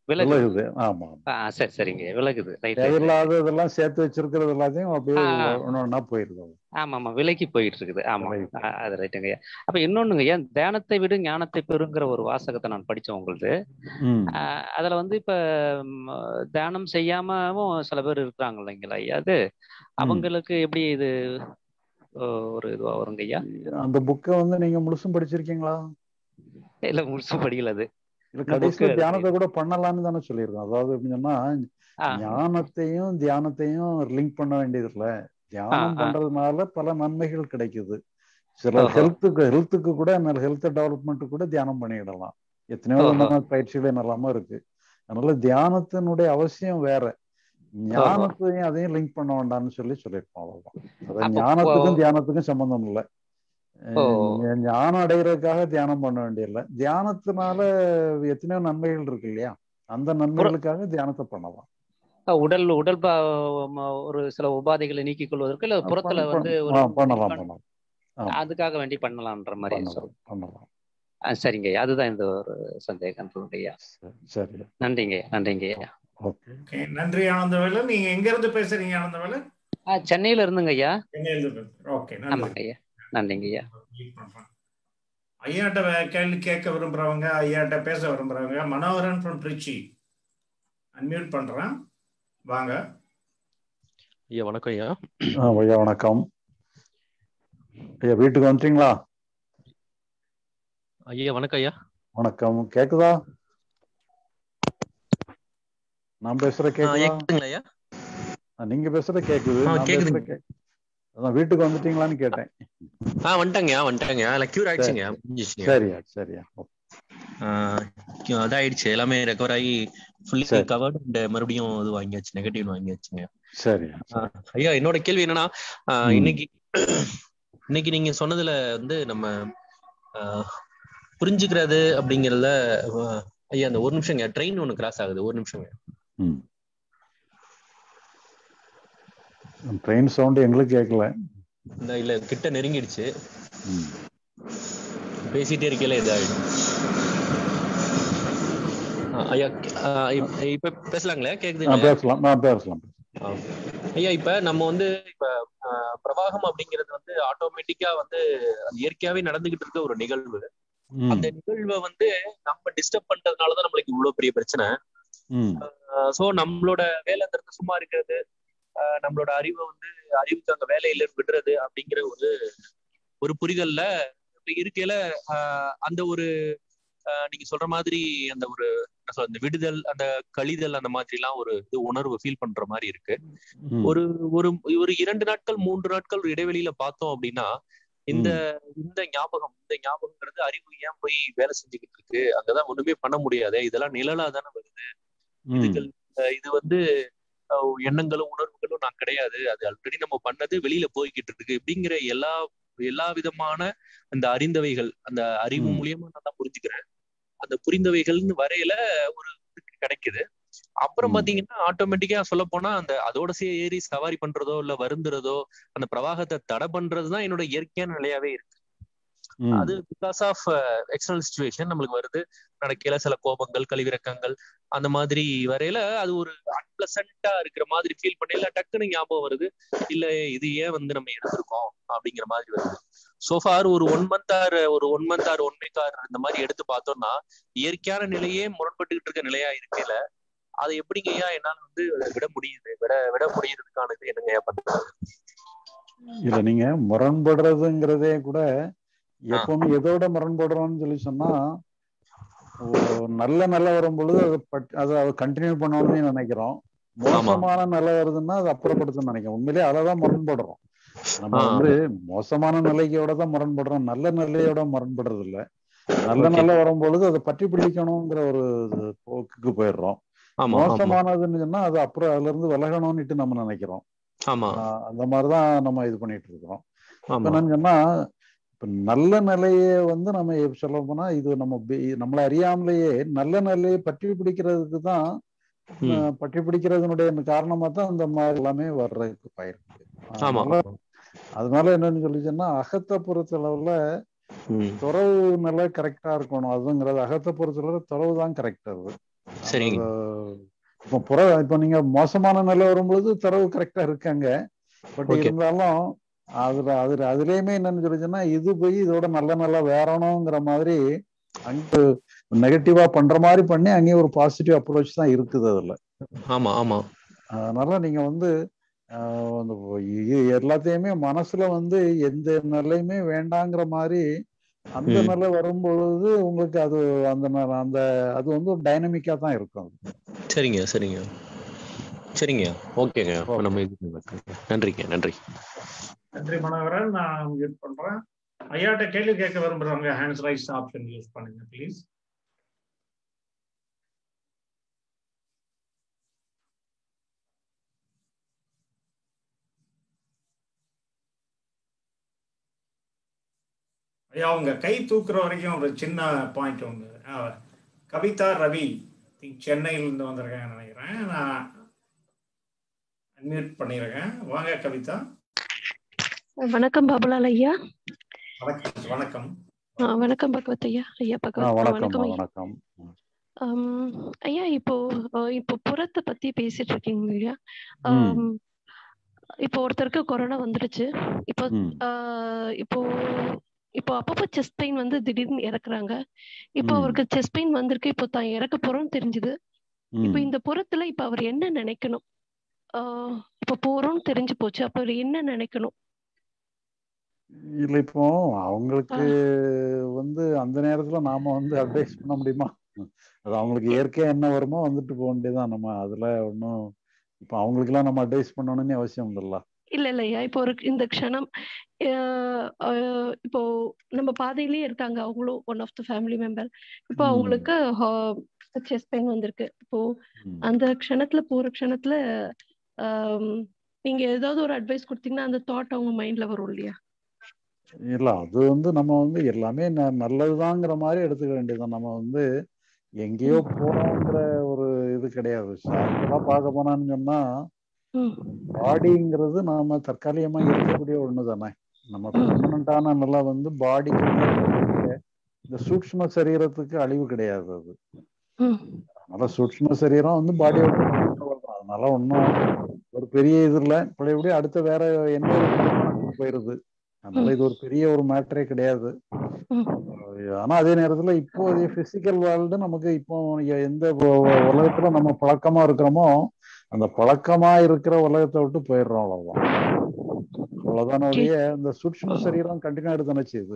விலகுது விலகுது ஆமா ஆ சரி சரிங்க விலகுது ரைட் ரைட் ரைட் தேவையில்லாத இதெல்லாம் சேர்த்து வச்சிருக்கிறது எல்லாத்தையும் அப்படியே ஆ ஒன்று ஒன்றா போயிருது அது. ஆமா ஆமா விலைக்கு போயிட்டு இருக்குது ஆமா விலகி ஆ, அது ரைட்டுங்க ஐயா அப்ப இன்னொன்னுங்க ஏன் தியானத்தை விடு ஞானத்தை பெறுங்கிற ஒரு வாசகத்தை நான் படிச்சேன் உங்களுது ம் ஆ, அதுல வந்து இப்ப ம், தியானம் செய்யாமவும் சில பேர் இருக்கிறாங்க இல்லைங்களா ஐயா அது ம் அவங்களுக்கு எப்படி இது ஓ, ஒரு இதுவா வருங்க ஐயா அந்த புக்கை வந்து நீங்க முழுசும் படிச்சிருக்கீங்களா இல்ல முழுசும் படிக்கல அது இல்ல இன்னும் புக்கு கடைசியில தியானத்தை கூட பண்ணலாம்னு தானே சொல்லியிருக்கோம் அதாவது எப்படின்னு சொன்னா ஆ ஞானத்தையும் தியானத்தையும் லிங்க் பண்ண வேண்டியது இல்ல ஆ தியானம் ஆ பண்றதுனால பல நன்மைகள் கிடைக்குது சில ஓஹோ ஹெல்த்துக்கு ஹெல்த்துக்கு கூட ஹெல்த் டெவலப்மெண்ட் கூட தியானம் பண்ணிடலாம் எத்தனையோ ஓஹோ விதமான பயிற்சிகள் என்னெல்லாமோ இருக்கு அதனால தியானத்தினுடைய அவசியம் வேற ஓஹோ ஞானத்தையும் அதையும் லிங்க் பண்ண வேண்டாம்னு சொல்லி சொல்லியிருப்போம் அவ்வளவுதான் அதாவது அப்ப ஞானத்துக்கும் ஓ தியானத்துக்கும் சம்பந்தம் இல்லை ஓ அஹ் ஞானம் அடைகிறதுக்காக தியானம் பண்ண வேண்டியதில்லை தியானத்தினால எத்தனையோ நன்மைகள் இருக்கு இல்லையா அந்த புற நன்மைகளுக்காக தியானத்தை பண்ணலாம் உடல் உடல் பா ம- ஒரு சில உபாதைகளை நீக்கிக் கொள்வதற்கு இல்ல அஹ் புறத்துல பண்ண வந்து பண்ண ஒரு ஆ, பண்ணலாம் வெளிப்பாடு பண்ணலாம் ஆமா அதுக்காக வேண்டி பண்ணலாம்ன்ற மாதிரி பண்ணலாம் சொல்றேன் பண்ணலாம் ஆ, சரிங்க ஐயா அதுதான் இந்த ஒரு சந்தேகம் ஐயா சரி சரி நன்றிங்க ஐயா நன்றிங்க ஐயா ஓகே ஓகே நன்றி ஆனந்தவேலு நீங்க எங்க இருந்து பேசுறீங்க ஆனந்தவேலு ஆ சென்னையில இருந்துங்க ஐயா சென்னையில இருந்து ஓகே நன்றி ஆமாங்க ஐயா நன்றிங்க ஐயா மீட் பண்றேன் ஐயாட்ட வே- கேள்வி கேட்க விரும்புறவங்க ஐயாட்ட பேச விரும்புறவங்க மனோகரன் ஃப்ரம் திருச்சி அன்மியூட் பண்றேன் வாங்க ஐயா வணக்கம் ஐயா ஆ, ஐயா வணக்கம் ஐயா வீட்டுக்கு வந்துட்டீங்களா ஐயா வணக்கம் ஐயா வணக்கம் கேக்குதா நான் பேசுற ஆ, ஐயா கேக்குதா கேக்குதுங்களா ஐயா ஆ, நீங்க பேசுற கேக்குது ஆ நான் பேசுற கேக்குதுங்க கே அதான் வீட்டுக்கு வந்துட்டீங்களான்னு கேட்டேன் ஆ வந்துட்டேங்க வந்துட்டேங்க இல்லை க்யூர் சரி ஆயிடுச்சுங்க முடிஞ்சிச்சுங்க சரியா சரியா ஓ, ஆ, கு- அதாயிடுச்சு எல்லாமே ரெக்கவர் ஆகி ஃபுல்லி சரி கவர்டு அண்ட் மறுபடியும் இது வாங்கியாச்சு நெகட்டிவ் வாங்கியாச்சுங்க சரியா ஆ, சரி ஐயா என்னோட கேள்வி என்னன்னா ஆ, ம் இன்னைக்கு இன்னைக்கு நீங்க சொன்னதுல வந்து நம்ம ஆ, புரிஞ்சுக்கிறது அப்படிங்கறதுல ஆ, ஐயா அந்த ஒரு நிமிஷங்க ட்ரெயின் ஒன்று கிராஸ் ஆகுது ஒரு நிமிஷங்க ம் ட்ரெயின் சவுண்ட் எங்களுக்கு கேட்கல இந்த இல்ல கிட்ட நெருங்கிடுச்சு ம் பேசிட்டே இருக்கையில இதாயிடும் ஆ, ஐயா ஆ, இப்ப இப்ப பேசலாங்களே ஆ கேக்குதுங்களா ஐயா பேசலாம் ஆ பேசலாம் ஆ. ஐயா இப்ப நம்ம வந்து இப்ப ஆ, பிரவாகம் அப்படிங்கிறது வந்து ஆட்டோமேட்டிக்கா வந்து அது இயற்கையாவே நடந்துகிட்டு இருக்க ஒரு நிகழ்வு அந்த ம் நிகழ்வை வந்து நம்ம டிஸ்டர்ப் பண்றதுனாலதான் நம்மளுக்கு இவ்வளவு பெரிய பிரச்சனை ம் சோ நம்மளோட வேலைங்கிறது சும்மா இருக்கிறது ஆ, நம்மளோட அறிவை வந்து அறிவுக்கு அங்க வேலையில விடுறது அப்படிங்கிற ஒரு ஒரு புரிதல்ல இப்ப இருக்கையில ஆ, அந்த ஒரு ஆ, நீங்க சொல்ற மாதிரி அந்த ஒரு என்ன சொல்றது, அந்த விடுதல் அந்த கழிதல் அந்த மாதிரி எல்லாம் ஒரு இது உணர்வு ஃபீல் பண்ற மாதிரி இருக்கு ம் ஒரு ஒரு ஒரு இரண்டு நாட்கள் மூன்று நாட்கள் ஒரு இடைவெளியில பார்த்தோம் அப்படின்னா இந்த ம் இந்த ஞாபகம் இந்த ஞாபகங்கிறது அறிவு ஏன் போய் வேலை செஞ்சுக்கிட்டு இருக்கு அங்கதான் ஒண்ணுமே பண்ண முடியாதே இதெல்லாம் நிழலா தானே வருது ம் இதுகள் அஹ் இது வந்து அஹ் எண்ணங்களும் உணர்வுகளும் நான் கிடையாது அது ஆல்ரெடி நம்ம பண்ணது வெளியில போய்கிட்டு இருக்கு இப்படிங்கிற எல்லா எல்லா விதமான அந்த அறிந்தவைகள் அந்த அறிவு ம் மூலியமா நான் தான் புரிஞ்சுக்கிறேன் அந்த புரிந்தவைகள்னு வரையில ஒரு இதுக்கு கிடைக்குது அப்புறம் ம் பாத்தீங்கன்னா ஆட்டோமேட்டிக்கா சொல்ல போனா அந்த அதோட சே ஏறி சவாரி பண்றதோ இல்ல வருந்துறதோ அந்த பிரவாகத்தை தடை பண்றதுதான் என்னோட இயற்கையான நிலையாவே இருக்கு ம் அது பிகாஸ் ஆஃப் எக்ஸ்டர்னல் சுச்சுவேஷன் நம்மளுக்கு வருது நடக்கையில சில கோபங்கள் கழிவிறக்கங்கள் அந்த மாதிரி வரையில அது ஒரு அன்பிளசண்டா இருக்கிற மாதிரி ஃபீல் பண்ணல டக்குன்னு ஞாபகம் வருது இல்ல இது ஏன் வந்து நம்ம எடுத்திருக்கோம் அப்படிங்கிற மாதிரி வருது சோஃபார் ஒரு ஒன் மந்த் ஆர் ஒரு one month or one week or இந்த மாதிரி எடுத்து பார்த்தோம்னா இயற்கையான நிலையே முரண்பட்டுக்கிட்டு இருக்க நிலையா இருக்கையில அதை எப்படிங்க ஐயா என்னால வந்து விட முடியுது விட விட முடியறதுக்கான இது என்னங்க ஐயா பண்றது இல்ல நீங்க முரண்படுறதுங்கிறதே கூட எப்பவுமே எதோட முரண்படுறோம்னு சொல்லி சொன்னா ஒரு நல்ல நிலை வரும் பொழுது அதை பட் அதை அதை கண்டினியூ பண்ணணும்னு நினைக்கிறோம் மோசமான நிலை வருதுன்னா அதை அப்புறப்படுத்தணும்னு நினைக்கிறோம் உண்மையிலேயே அதை தான் முரண்படுறோம் நம்ம ஆ. வந்து மோசமான நிலையோட தான் முரண்படுறோம் நல்ல நிலையோட முரண்படுறது இல்ல நல்ல நிலை வரும் பொழுது அதை பற்றி பிடிக்கணுங்கிற ஒரு இது போக்குக்கு போயிடுறோம் ஆமா ஆமா மோசமானதுன்னு சொன்னா அது அப்புறம் அதுல இருந்து விலகணும்னுட்டு நம்ம நினைக்கிறோம் ஆமா ஆஹ் அந்த மாதிரிதான் நம்ம இது பண்ணிட்டு இருக்கிறோம் இப்ப ஆமா என்னன்னு சொன்னா இப்ப நல்ல நிலையை வந்து நம்ம சொல்ல போனா இது நம்ம பி- நம்மள அறியாமலேயே நல்ல நிலையை பற்றி பிடிக்கிறதுக்கு தான் ம். ஆஹ் பற்றி பிடிக்கிறதுனுடைய காரணமா தான் இந்த மாதிரி எல்லாமே வர்றதுக்கு பயிருக்கு ஆமா அதனால அதனால என்னன்னு சொல்லிச்சுன்னா அகத்தை பொறுத்தளவுல ம் துறவு நிலை கரெக்டா இருக்கணும் அதுங்கிறது அகத்தை பொறுத்தளவு துறவு தான் கரெக்ட் அது சரிங்க அது இப்போ புற இப்போ நீங்க மோசமான நிலை வரும்பொழுது தரவு கரெக்டா இருக்காங்க பட் ஓகே இருந்தாலும் அதுல அதுல அதுலயுமே என்னன்னு சொல்லிச்சுன்னா இது போய் இதோட நல்ல நல்லா வேறணுங்கிற மாதிரி அங்க நெகட்டிவா பண்ற மாதிரி பண்ணி அங்கேயும் ஒரு பாசிட்டிவ் அப்ரோச் தான் இருக்குது அதுல ஆமா ஆமா அதனால நீங்க வந்து ஆஹ் அந்த இ- எல்லாத்தையுமே மனசுல வந்து எந்த நிலையுமே வேண்டாங்கிற மாதிரி அந்த ம் நிலை வரும்பொழுது உங்களுக்கு அது அந்த ந- அந்த அது வந்து ஒரு டைனமிக்கா தான் இருக்கும் அது. சரிங்க சரிங்க சரிங்க ஓகேங்க அப்ப ஓகே நம்ம இது பண்ணிக்கலாம். நன்றிங்க நன்றி நன்றி மனோகரன் நான் மியூட் பண்றேன் ஐயாட்ட கேள்வி கேட்க விரும்புறவங்க ஹேண்ட்ஸ் ரைஸ் ஆப்ஷன் யூஸ் பண்ணுங்க ப்ளீஸ் ஐயா உங்க கை தூக்குற வரைக்கும் ஒரு சின்ன பாயிண்ட் ஒன்று அஹ், கவிதா ரவி think சென்னையிலிருந்து வந்திருக்கேன் நினைக்கிறேன் நான் அன்மியூட் பண்ணியிருக்கேன் வாங்க கவிதா வணக்கம் பாபுலால் ஐயா வணக்கம் வணக்கம் ஆ, வணக்கம் பகவத் ஐயா ஐயா ஆ பகவத் ஆ, வணக்கம்மா வணக்கம் ஐயா வணக்கம் ஆம், ஐயா இப்போ ஆ, இப்போ புறத்தை பத்தி பேசிட்டு இருக்கீங்க ஐயா ம் ஆம், இப்போ ஒருத்தருக்கு கொரோனா வந்துடுச்சு இப்போ ம் ஆ, இப்போ இப்போ அப்பப்போ செஸ்ட் பெயின் வந்து திடீர்னு இறக்குறாங்க இப்போ ம் அவருக்கு செஸ்ட் பெயின் வந்திருக்கு இப்போ தான் இறக்க போறோம்னு தெரிஞ்சுது இப்போ ம் இந்த புறத்துல இப்போ அவர் என்ன நினைக்கணும் ஆ, இப்போ போறோம்னு தெரிஞ்சு போச்சு அப்ப அவர் என்ன நினைக்கணும் இல்ல இப்போ ஆ, அவங்களுக்கு வந்து அந்த நேரத்துல நாம வந்து அட்வைஸ் பண்ண முடியுமா அது அவங்களுக்கு இயற்கையா என்ன வருமோ வந்துட்டு போக வேண்டியதுதான் நம்ம அதுல ஒன்றும் இப்போ அவங்களுக்கெல்லாம் நம்ம அட்வைஸ் பண்ணணும்னு அவசியம் இல்லைல்ல இல்ல இல்லையா இப்போ ஒரு இந்த க்ஷணம் அஹ் அஹ் இப்போ நம்ம பாதையிலேயே இருக்காங்க அவங்களும் one of the family member இப்போ ம் அவங்களுக்கு செஸ்ட் பெயின் வந்திருக்கு இப்போ ம் அந்த க்ஷணத்துல போற க்ஷணத்துல ஆம், நீங்க ஏதாவது ஒரு அட்வைஸ் கொடுத்தீங்கன்னா அந்த தாட் அவங்க மைண்ட்ல வரும் இல்லையா இல்ல அது வந்து நம்ம வந்து எல்லாமே ந- நல்லதுதாங்கிற மாதிரி எடுத்துக்க வேண்டியதுதான் நம்ம வந்து எங்கேயோ ம் போறோங்கிற ஒரு இது கிடையாது ஆக்சுவலா பார்க்க போனான்னு சொன்னா ம் பாடிங்கிறது நாம தற்காலிகமா இருக்கக்கூடிய ஒண்ணு தானே நம்ம ம் பெர்மனண்டான நிலை வந்து பாடிக்கு இந்த சூக்ஷ்ம சரீரத்துக்கு அழிவு கிடையாது அது ம் அதனால சூக்ஷ்ம சரீரம் வந்து பாடியை விட்டு வெளியில வரும். அதனால ஒன்றும் ஒரு பெரிய இது இல்லை பழையபடி அடுத்த வேற என்ன ஒரு பரிமாணத்துக்கு போயிருது அதனால ம் இது ஒரு பெரிய ஒரு மேட்டரே கிடையாது ம் ஆனா அதே நேரத்துல இப்போ பிசிக்கல் வேர்ல்டு நமக்கு இப்போ எந்த உ- உ- உலகத்துல நம்ம பழக்கமா இருக்கிறோமோ அந்த பழக்கமா இருக்கிற உலகத்தை விட்டு போயிடுறோம் அவ்வளவுதான் அவ்வளவுதான ஓகே ஒழிய இந்த சூட்சும சரீரம் கண்டினியூ எடுத்தானே செய்யுது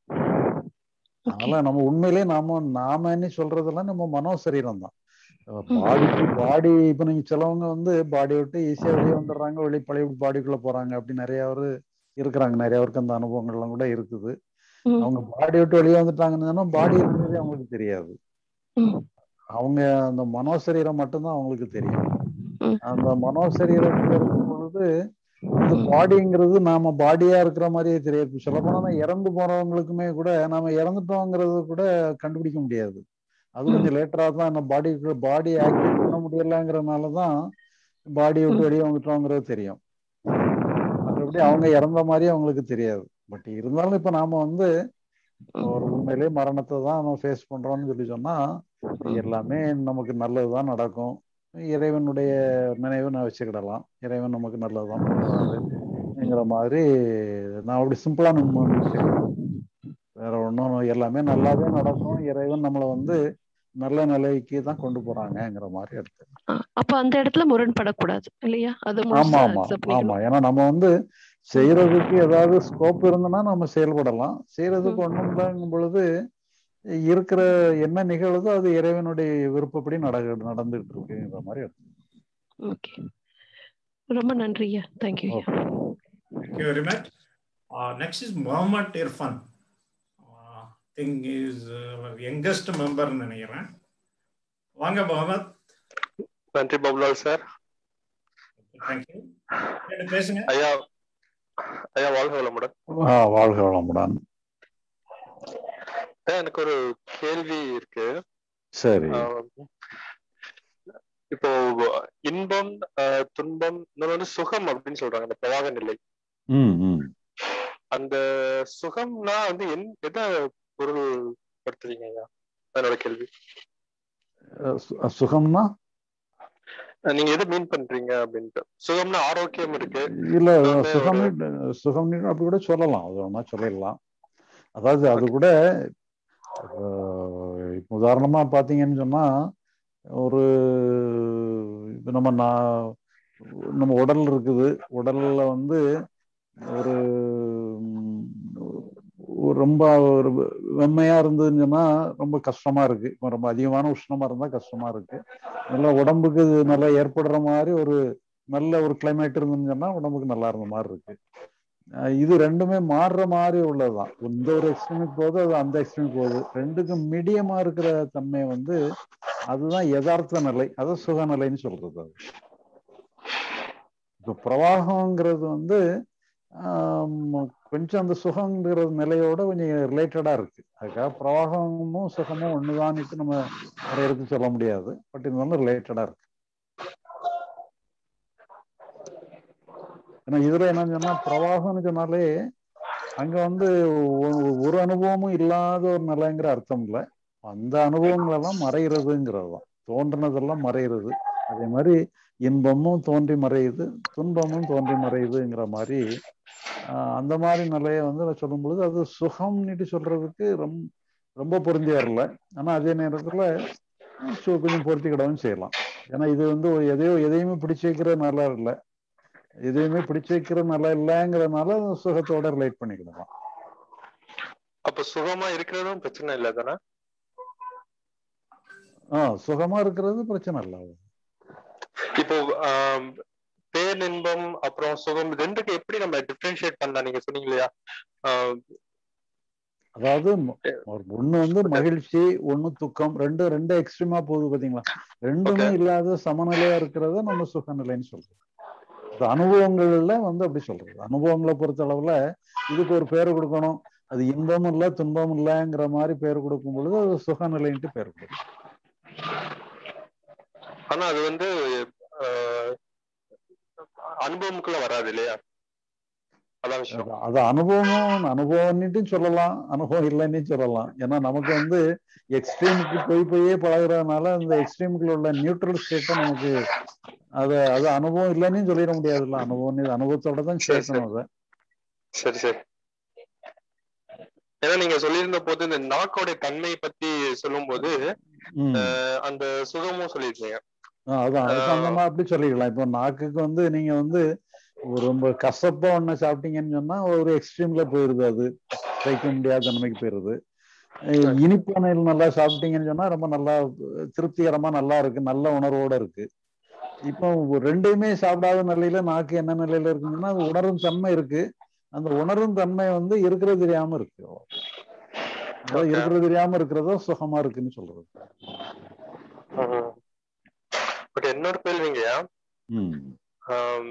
ஓகே அதனால நம்ம உண்மையிலேயே நாம நாம என்ன சொல்றதெல்லாம் நம்ம மனோ சரீரம் தான் ம் பாடிக்கு பாடி இப்ப நீங்க சிலவங்க வந்து பாடி விட்டு ஈஸியா வெளியே வந்துடுறாங்க வெளியே பழைய பாடிக்குள்ள போறாங்க அப்படி நிறைய பேர் இருக்கிறாங்க நிறைய பேருக்கு அந்த அனுபவங்கள்லாம் கூட இருக்குது ம் அவங்க பாடி விட்டு வெளியே வந்துட்டாங்கன்னா பாடி இருக்கிறதே அவங்களுக்கு தெரியாது ம் அவங்க அந்த மனோசரீரம் மட்டும்தான் அவங்களுக்கு தெரியும் ம் அந்த மனோசரீரத்துல இருக்கும் பொழுது இந்த பாடிங்கிறது நாம பாடியா இருக்கிற மாதிரியே தெரியாது சொல்ல போனா இறந்து போறவங்களுக்குமே கூட நாம இறந்துட்டோங்கிறது கூட கண்டுபிடிக்க முடியாது அது ம் கொஞ்சம் லேட்டரா தான் நம்ம பாடிக்கு பாடி ஆக்டிவேட் பண்ண முடியலங்கிறதுனால தான் பாடியை விட்டு ம் வெளியே வந்துட்டோங்கிறது தெரியும் மற்றபடி அவங்க இறந்த மாதிரி அவங்களுக்கு தெரியாது பட் இருந்தாலும் இப்ப நாம வந்து ம் ஒரு உண்மையிலேயே மரணத்தை தான் நம்ம ஃபேஸ் பண்றோம்னு சொல்லி சொன்னா ம் எல்லாமே நமக்கு நல்லதுதான் நடக்கும் இறைவனுடைய நினைவு நான் வச்சுக்கிடலாம் இறைவன் நமக்கு நல்லதுதான் பண்ணுவாருங்கிற மாதிரி நான் அப்படி சிம்பிளா நம்ம நினைச்சுக்கிறேன் வேற ஒன்றும் எல்லாமே நல்லாவே நடக்கும் இறைவன் நம்மளை வந்து நல்ல நிலைக்கு தான் கொண்டு போறாங்கங்கிற மாதிரி எடுத்து ஆ, அப்ப அந்த இடத்துல முரண்படக்கூடாது இல்லையா அது ஆமா முழுசா ஆமா அக்செப்ட் ஆமா பண்ணிக்கணும் ஏன்னா நம்ம வந்து செய்யறதுக்கு ஏதாவது ஸ்கோப் இருந்ததுன்னா நம்ம செயல்படலாம் செய்யறதுக்கு ம் ஒண்ணும் இல்லைங்கும் பொழுது இருக்கிற என்ன நிகழுதோ அது இறைவனுடைய விருப்பப்படி நட நடந்துகிட்டு இருக்குங்கிற மாதிரி எடுத்து ஓகே ரொம்ப நன்றி ஐயா தேங்க்யூ ஐயா okay Thank you very much. Uh, next is Muhammad Irfan. Uh, think is uh, youngest member நினைக்கிறேன் வாங்க முகமது நன்றி பாபுலால் சார் தேங்க்யூ பேசுங்க ஐயா ஐயா வாழ்க வளமுடன் ஆ வாழ்க வளமுடன் ஐயா, எனக்கு ஒரு கேள்வி இருக்கு சரி ஆஹ் இப்போ இன்பம் ஆஹ் துன்பம் இன்னொன்று வந்து சுகம் அப்படின்னு சொல்றாங்க அந்த பிரவாக நிலை ம் ம் அந்த சுகம்னா வந்து என் எதை பொருள் படுத்துறீங்க ஐயா அதனோட கேள்வி அஹ் சு- சுகம்னா அஹ் நீங்க எது மீன் பண்றீங்க அப்படின்ட்டு சுகம்னா ஆரோக்கியம் இருக்கு இல்ல இன்னொன்னு சுகம் ஒரு சுகம் அப்படி கூட சொல்லலாம் அது ஒன்றா சொல்லிடலாம் அதாவது அது கூட அஹ், இப்ப உதாரணமா பாத்தீங்கன்னு சொன்னா ஒரு இப்ப நம்ம நான் நம்ம உடல் இருக்குது உடல்ல வந்து ஒரு ம், ஒரு ரொம்ப ஒரு வெம்மையா இருந்ததுன்னு சொன்னா ரொம்ப கஷ்டமா இருக்கு இப்போ ரொம்ப அதிகமான உஷ்ணமா இருந்தா கஷ்டமா இருக்கு நல்லா உடம்புக்கு இது நல்லா ஏற்படுற மாதிரி ஒரு நல்ல ஒரு கிளைமேட் இருந்துன்னு சொன்னா உடம்புக்கு நல்லா இருந்த மாதிரி இருக்கு அஹ் இது ரெண்டுமே மாறுற மாதிரி உள்ளதுதான் இந்த ஒரு எக்ஸ்ட்ரீமுக்கு போகுது அது அந்த எக்ஸ்ட்ரீமுக்கு போகுது ரெண்டுக்கும் மீடியமா இருக்கிற தன்மை வந்து அதுதான் யதார்த்த நிலை அது சுகநிலைன்னு சொல்றது அது இப்போ பிரவாகங்கிறது வந்து ஆம், கொஞ்சம் அந்த சுகங்கிற நிலையோட கொஞ்சம் ரிலேட்டடா இருக்கு அதுக்காக பிரவாகமும் சுகமும் ஒண்ணுதான்னுட்டு நம்ம வரையறுத்து சொல்ல முடியாது பட் இருந்தாலும் ரிலேட்டடா இருக்கு ஏன்னா இதுல என்னன்னு சொன்னா பிரவாகம்னு சொன்னாலே அங்க வந்து ஒ- ஒரு அனுபவமும் இல்லாத ஒரு நிலைங்கிற அர்த்தம் இல்லை அந்த அனுபவங்கள் எல்லாம் மறைகிறதுங்கிறது தான் தோன்றினதெல்லாம் மறைகிறது அதே மாதிரி இன்பமும் தோன்றி மறையுது துன்பமும் தோன்றி மறையுதுங்கிற மாதிரி ஆஹ் அந்த மாதிரி நிலையை வந்து நான் சொல்லும் பொழுது அது சுகம்னுட்டு சொல்றதுக்கு ரொம்ப ரொம்ப பொருந்தி வரல ஆனா அதே நேரத்துல சு- கொஞ்சம் பொருத்திக்கிடவும் செய்யலாம் ஏன்னா இது வந்து ஒரு எதையோ எதையுமே பிடிச்சு வைக்கிற நல்லா இல்லை எதையுமே பிடிச்சு வைக்கிற நல்லா இல்லைங்கிறதுனால அது சுகத்தோட ரிலேட் பண்ணிக்கிடலாம் அப்ப சுகமா இருக்கிறதும் பிரச்சனை இல்லை தானே ஆஹ் சுகமா இருக்கிறது பிரச்சனை இல்லை இப்போ ஆம், பேரின்பம் அப்புறம் சுகம் இது ரெண்டுக்கு எப்படி நம்ம டிஃபரன்ஷியேட் பண்ணலாம் நீங்க சொன்னீங்க இல்லையா ஆம், அதாவது ம- ஒரு ஒண்ணு வந்து மகிழ்ச்சி ஒண்ணு துக்கம் ரெண்டு ரெண்டு எக்ஸ்ட்ரீமா போகுது பாத்தீங்களா ரெண்டுமே இல்லாத சமநிலையா இருக்கிறத நம்ம சுகநிலைன்னு சொல்றோம் அது அனுபவங்கள்ல வந்து அப்படி சொல்றது அனுபவங்களை பொறுத்த அளவுல இதுக்கு ஒரு பேர் கொடுக்கணும் அது இன்பம் இல்ல துன்பம் இல்லைங்கிற மாதிரி பேர் கொடுக்கும் பொழுது அது சுகநிலைன்ட்டு பேர் கொடுக்கும் ஆனா அது வந்து ஆஹ், அனுபவமுக்குள்ள வராது இல்லையா அதான் விஷயம் அது- அது அனுபவமும் அனுபவம்னுட்டு சொல்லலாம் அனுபவம் இல்லைன்னு சொல்லலாம் ஏன்னா நமக்கு வந்து எக்ஸ்ட்ரீமுக்கு போய் போயே பழகுறதுனால அந்த எக்ஸ்ட்ரீமுக்குள்ள உள்ள நியூட்ரல் ஸ்டேட்டை நமக்கு அது அது அனுபவம் இல்லைன்னு சொல்லிட முடியாதுல்ல அனுபவம் இது அனுபவத்தோட தான் சரி, சேர்க்கணும் அதை சரி சரி ஏன்னா நீங்க சொல்லியிருந்த போது இந்த நாக்கோடைய தன்மை பத்தி சொல்லும்போது ம். ஆஹ், அந்த சுகமும் சொல்லியிருந்தீங்க ஆ, அதான் அதுக்கு அந்த மாதிரி அப்படி சொல்லிக்கலாம் இப்போ நாக்குக்கு வந்து நீங்க வந்து ஒரு ரொம்ப கசப்பா ஒண்ணு சாப்பிட்டீங்கன்னு சொன்னா ஒரு எக்ஸ்ட்ரீம்ல போயிருது அது சகிக்க முடியாத தன்மைக்கு போயிருது அஹ் இனிப்பானையில் நல்லா சாப்பிட்டீங்கன்னு சொன்னா ரொம்ப நல்லா அஹ், திருப்திகரமா நல்லா இருக்கு நல்ல உணர்வோட இருக்கு இப்போ ரெண்டையுமே சாப்பிடாத நிலையில நாக்கு என்ன நிலையில இருக்குங்கன்னா அது உணரும் தன்மை இருக்கு அந்த உணரும் தன்மை வந்து இருக்கிறது தெரியாம இருக்கு அதாவது இருக்கிறது தெரியாம இருக்கிறதோ சுகமா இருக்குன்னு சொல்றது பட் இன்னொரு கேள்விங்கய்யா ம் ஆம்,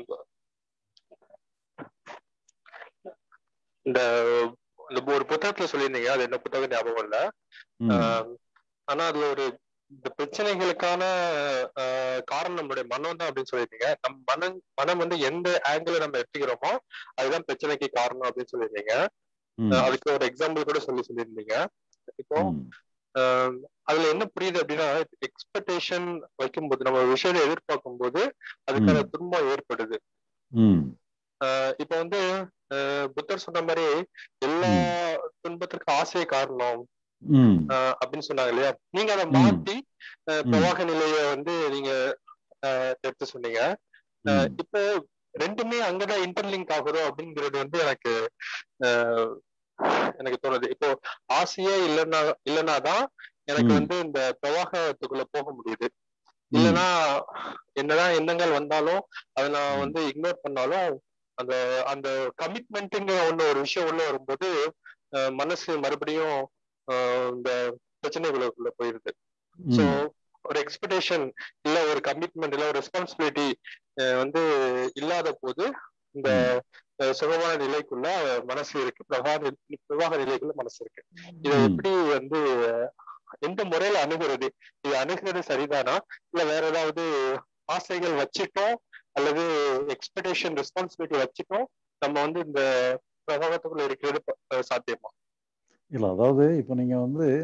இந்த இந்த ஒரு புத்தகத்துல சொல்லியிருந்தீங்க அது என்ன புத்தகம் ஞாபகம் இல்ல ம். ஆம், ஆனா அதுல ஒரு இந்த பிரச்சனைகளுக்கான ஆஹ், காரணம் நம்மளுடைய மனம் தான் அப்படின்னு சொல்லியிருந்தீங்க நம் மனம் மனம் வந்து எந்த ஆங்கிள் நம்ம எடுத்துக்கிறோமோ அதுதான் பிரச்சனைக்கு காரணம் அப்படின்னு சொல்லியிருந்தீங்க ம். ஆஹ், அதுக்கு ஒரு எக்ஸாம்பிள் கூட சொல்லி சொல்லியிருந்தீங்க இப்போ ம். ஆஹ், அதுல என்ன புரியுது அப்படின்னா எக்ஸ்பெக்டேஷன் வைக்கும்போது நம்ம ஒரு விஷயத்தை எதிர்பார்க்கும் போது அதுக்கான ம். துன்பம் ஏற்படுது ம் ஆஹ் இப்ப வந்து ஆஹ் புத்தர் சொன்ன மாதிரி எல்லா துன்பத்திற்கும் ஆசையே காரணம் ம் ஆஹ் அப்படின்னு சொன்னாங்க இல்லையா நீங்க அதை ம். மாத்தி ஆஹ் ம். பிரவாக நிலைய வந்து நீங்க ஆஹ் எடுத்து சொன்னீங்க ஆஹ் ம். இப்போ ரெண்டுமே அங்கதான் இன்டர்லிங்க் ஆகுறோம் அப்படிங்கிறது வந்து எனக்கு ஆஹ் எனக்கு தோணுது இப்போ ஆசையே இல்லைன்னா இல்லைன்னா தான் எனக்கு ம். வந்து இந்த பிரவாகத்துக்குள்ள போக முடியுது ம். இல்லைன்னா என்னதான் எண்ணங்கள் வந்தாலும் அதை நான் வந்து இக்னோர் பண்ணாலும் அந்த அந்த கமிட்மெண்ட்டுங்கிற ஒண்ணு ஒரு விஷயம் உள்ள வரும்போது அஹ், மனசு மறுபடியும் அஹ், இந்த பிரச்சனைகளுக்குள்ள போயிருது ஸோ ம். ஒரு எக்ஸ்பெக்டேஷன் இல்ல ஒரு கமிட்மெண்ட் இல்ல ஒரு ரெஸ்பான்சிபிலிட்டி வந்து இல்லாத போது இந்த அஹ், சுகமான நிலைக்குள்ள மனசு இருக்கு பிரவாக நிலை- பிரவாக நிலைக்குள்ள மனசு இருக்கு இதை ம். எப்படி வந்து அஹ், எந்த முறையில அணுகுறது இது அணுகுறது சரிதானா இல்ல வேற ஏதாவது ஆசைகள் வச்சிட்டோம் அல்லது எக்ஸ்பெக்டேஷன் ரெஸ்பான்சிபிலிட்டி வச்சிட்டோம் நம்ம வந்து இந்த பிரபாகத்துக்குள்ள இருக்கிறது ப- அஹ் சாத்தியமா இல்ல அதாவது இப்போ நீங்க வந்து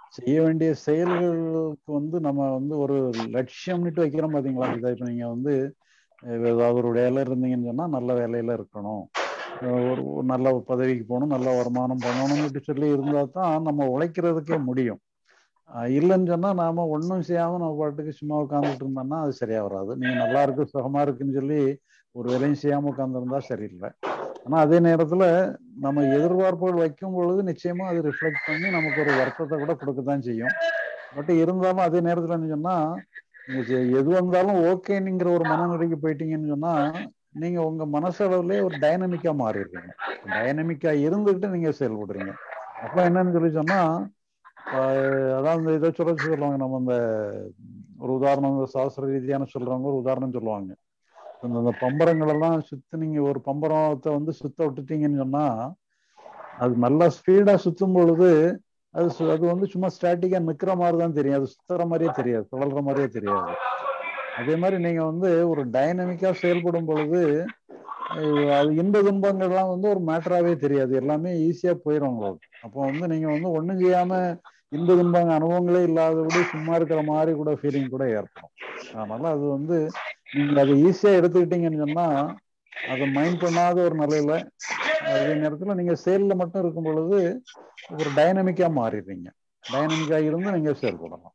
செய்ய வேண்டிய செயல்களுக்கு வந்து நம்ம வந்து ஒரு லட்சியம்னுட்டு வைக்கிறோம் பாத்தீங்களா இதை இப்போ நீங்க வந்து அஹ் ஏதாவது ஒரு வேலை இருந்தீங்கன்னு சொன்னா நல்ல வேலையில இருக்கணும் அஹ் ஒரு ஒரு நல்ல பதவிக்கு போகணும் நல்ல வருமானம் பண்ணணும்னு சொல்லி இருந்தா தான் நம்ம உழைக்கிறதுக்கே முடியும் அஹ் இல்லைன்னு சொன்னா நாம ஒன்றும் செய்யாம நம்ம பாட்டுக்கு சும்மா உட்காந்துட்டு இருந்தோம்னா அது சரியா வராது நீங்க நல்லா இருக்கு சுகமா இருக்குன்னு சொல்லி ஒரு வேலையும் செய்யாம உட்காந்துருந்தா சரியில்லை ஆனா அதே நேரத்துல நம்ம எதிர்பார்ப்புகள் வைக்கும் பொழுது நிச்சயமா அது ரிஃப்ளெக்ட் பண்ணி நமக்கு ஒரு வருத்தத்தை கூட கொடுக்கத்தான் செய்யும் பட் இருந்தாலும் அதே நேரத்துல என்ன சொன்னா நீங்க செ- எது வந்தாலும் ஓகேங்கிற ஒரு மனநிலைக்கு போயிட்டீங்கன்னு சொன்னா நீங்க உங்க மனசளவுலயே ஒரு டைனமிக்கா மாறிடுறீங்க டைனமிக்கா இருந்துகிட்டு நீங்க செயல்படுறீங்க அப்ப என்னன்னு சொல்லி சொன்னா ஆஹ் அதான் இந்த இதை சொல்ல சொல்லுவாங்க நம்ம இந்த ஒரு உதாரணம் இந்த சாஸ்திர ரீதியான சொல்றவங்க ஒரு உதாரணம் சொல்லுவாங்க இந்த இந்த பம்பரங்கள் எல்லாம் சுத்தி நீங்க ஒரு பம்பரத்தை வந்து சுத்த விட்டுட்டீங்கன்னு சொன்னா அது நல்லா ஸ்பீடா சுத்தும் பொழுது அது சு- அது வந்து சும்மா ஸ்டாட்டிக்கா நிக்கிற மாதிரி தான் தெரியும் அது சுத்துற மாதிரியே தெரியாது சுழல்ற மாதிரியே தெரியாது அதே மாதிரி நீங்க வந்து ஒரு டைனமிக்கா செயல்படும் பொழுது அஹ் அது இன்ப துன்பங்கள்லாம் வந்து ஒரு மேட்டராகவே தெரியாது எல்லாமே ஈஸியா போயிடும் உங்களுக்கு அப்போ வந்து நீங்க வந்து ஒண்ணும் செய்யாம இன்ப துன்பங்க அனுபவங்களே இல்லாதபடி சும்மா இருக்கிற மாதிரி கூட ஃபீலிங் கூட ஏற்படும் அதனால அது வந்து நீங்க அதை ஈஸியா எடுத்துக்கிட்டீங்கன்னு சொன்னா அதை மைண்ட் பண்ணாத ஒரு நிலையில அதே நேரத்துல நீங்க செயல்ல மட்டும் இருக்கும் பொழுது ஒரு டைனமிக்கா மாறிடுறீங்க டைனமிக்கா இருந்து நீங்க செயல்படலாம்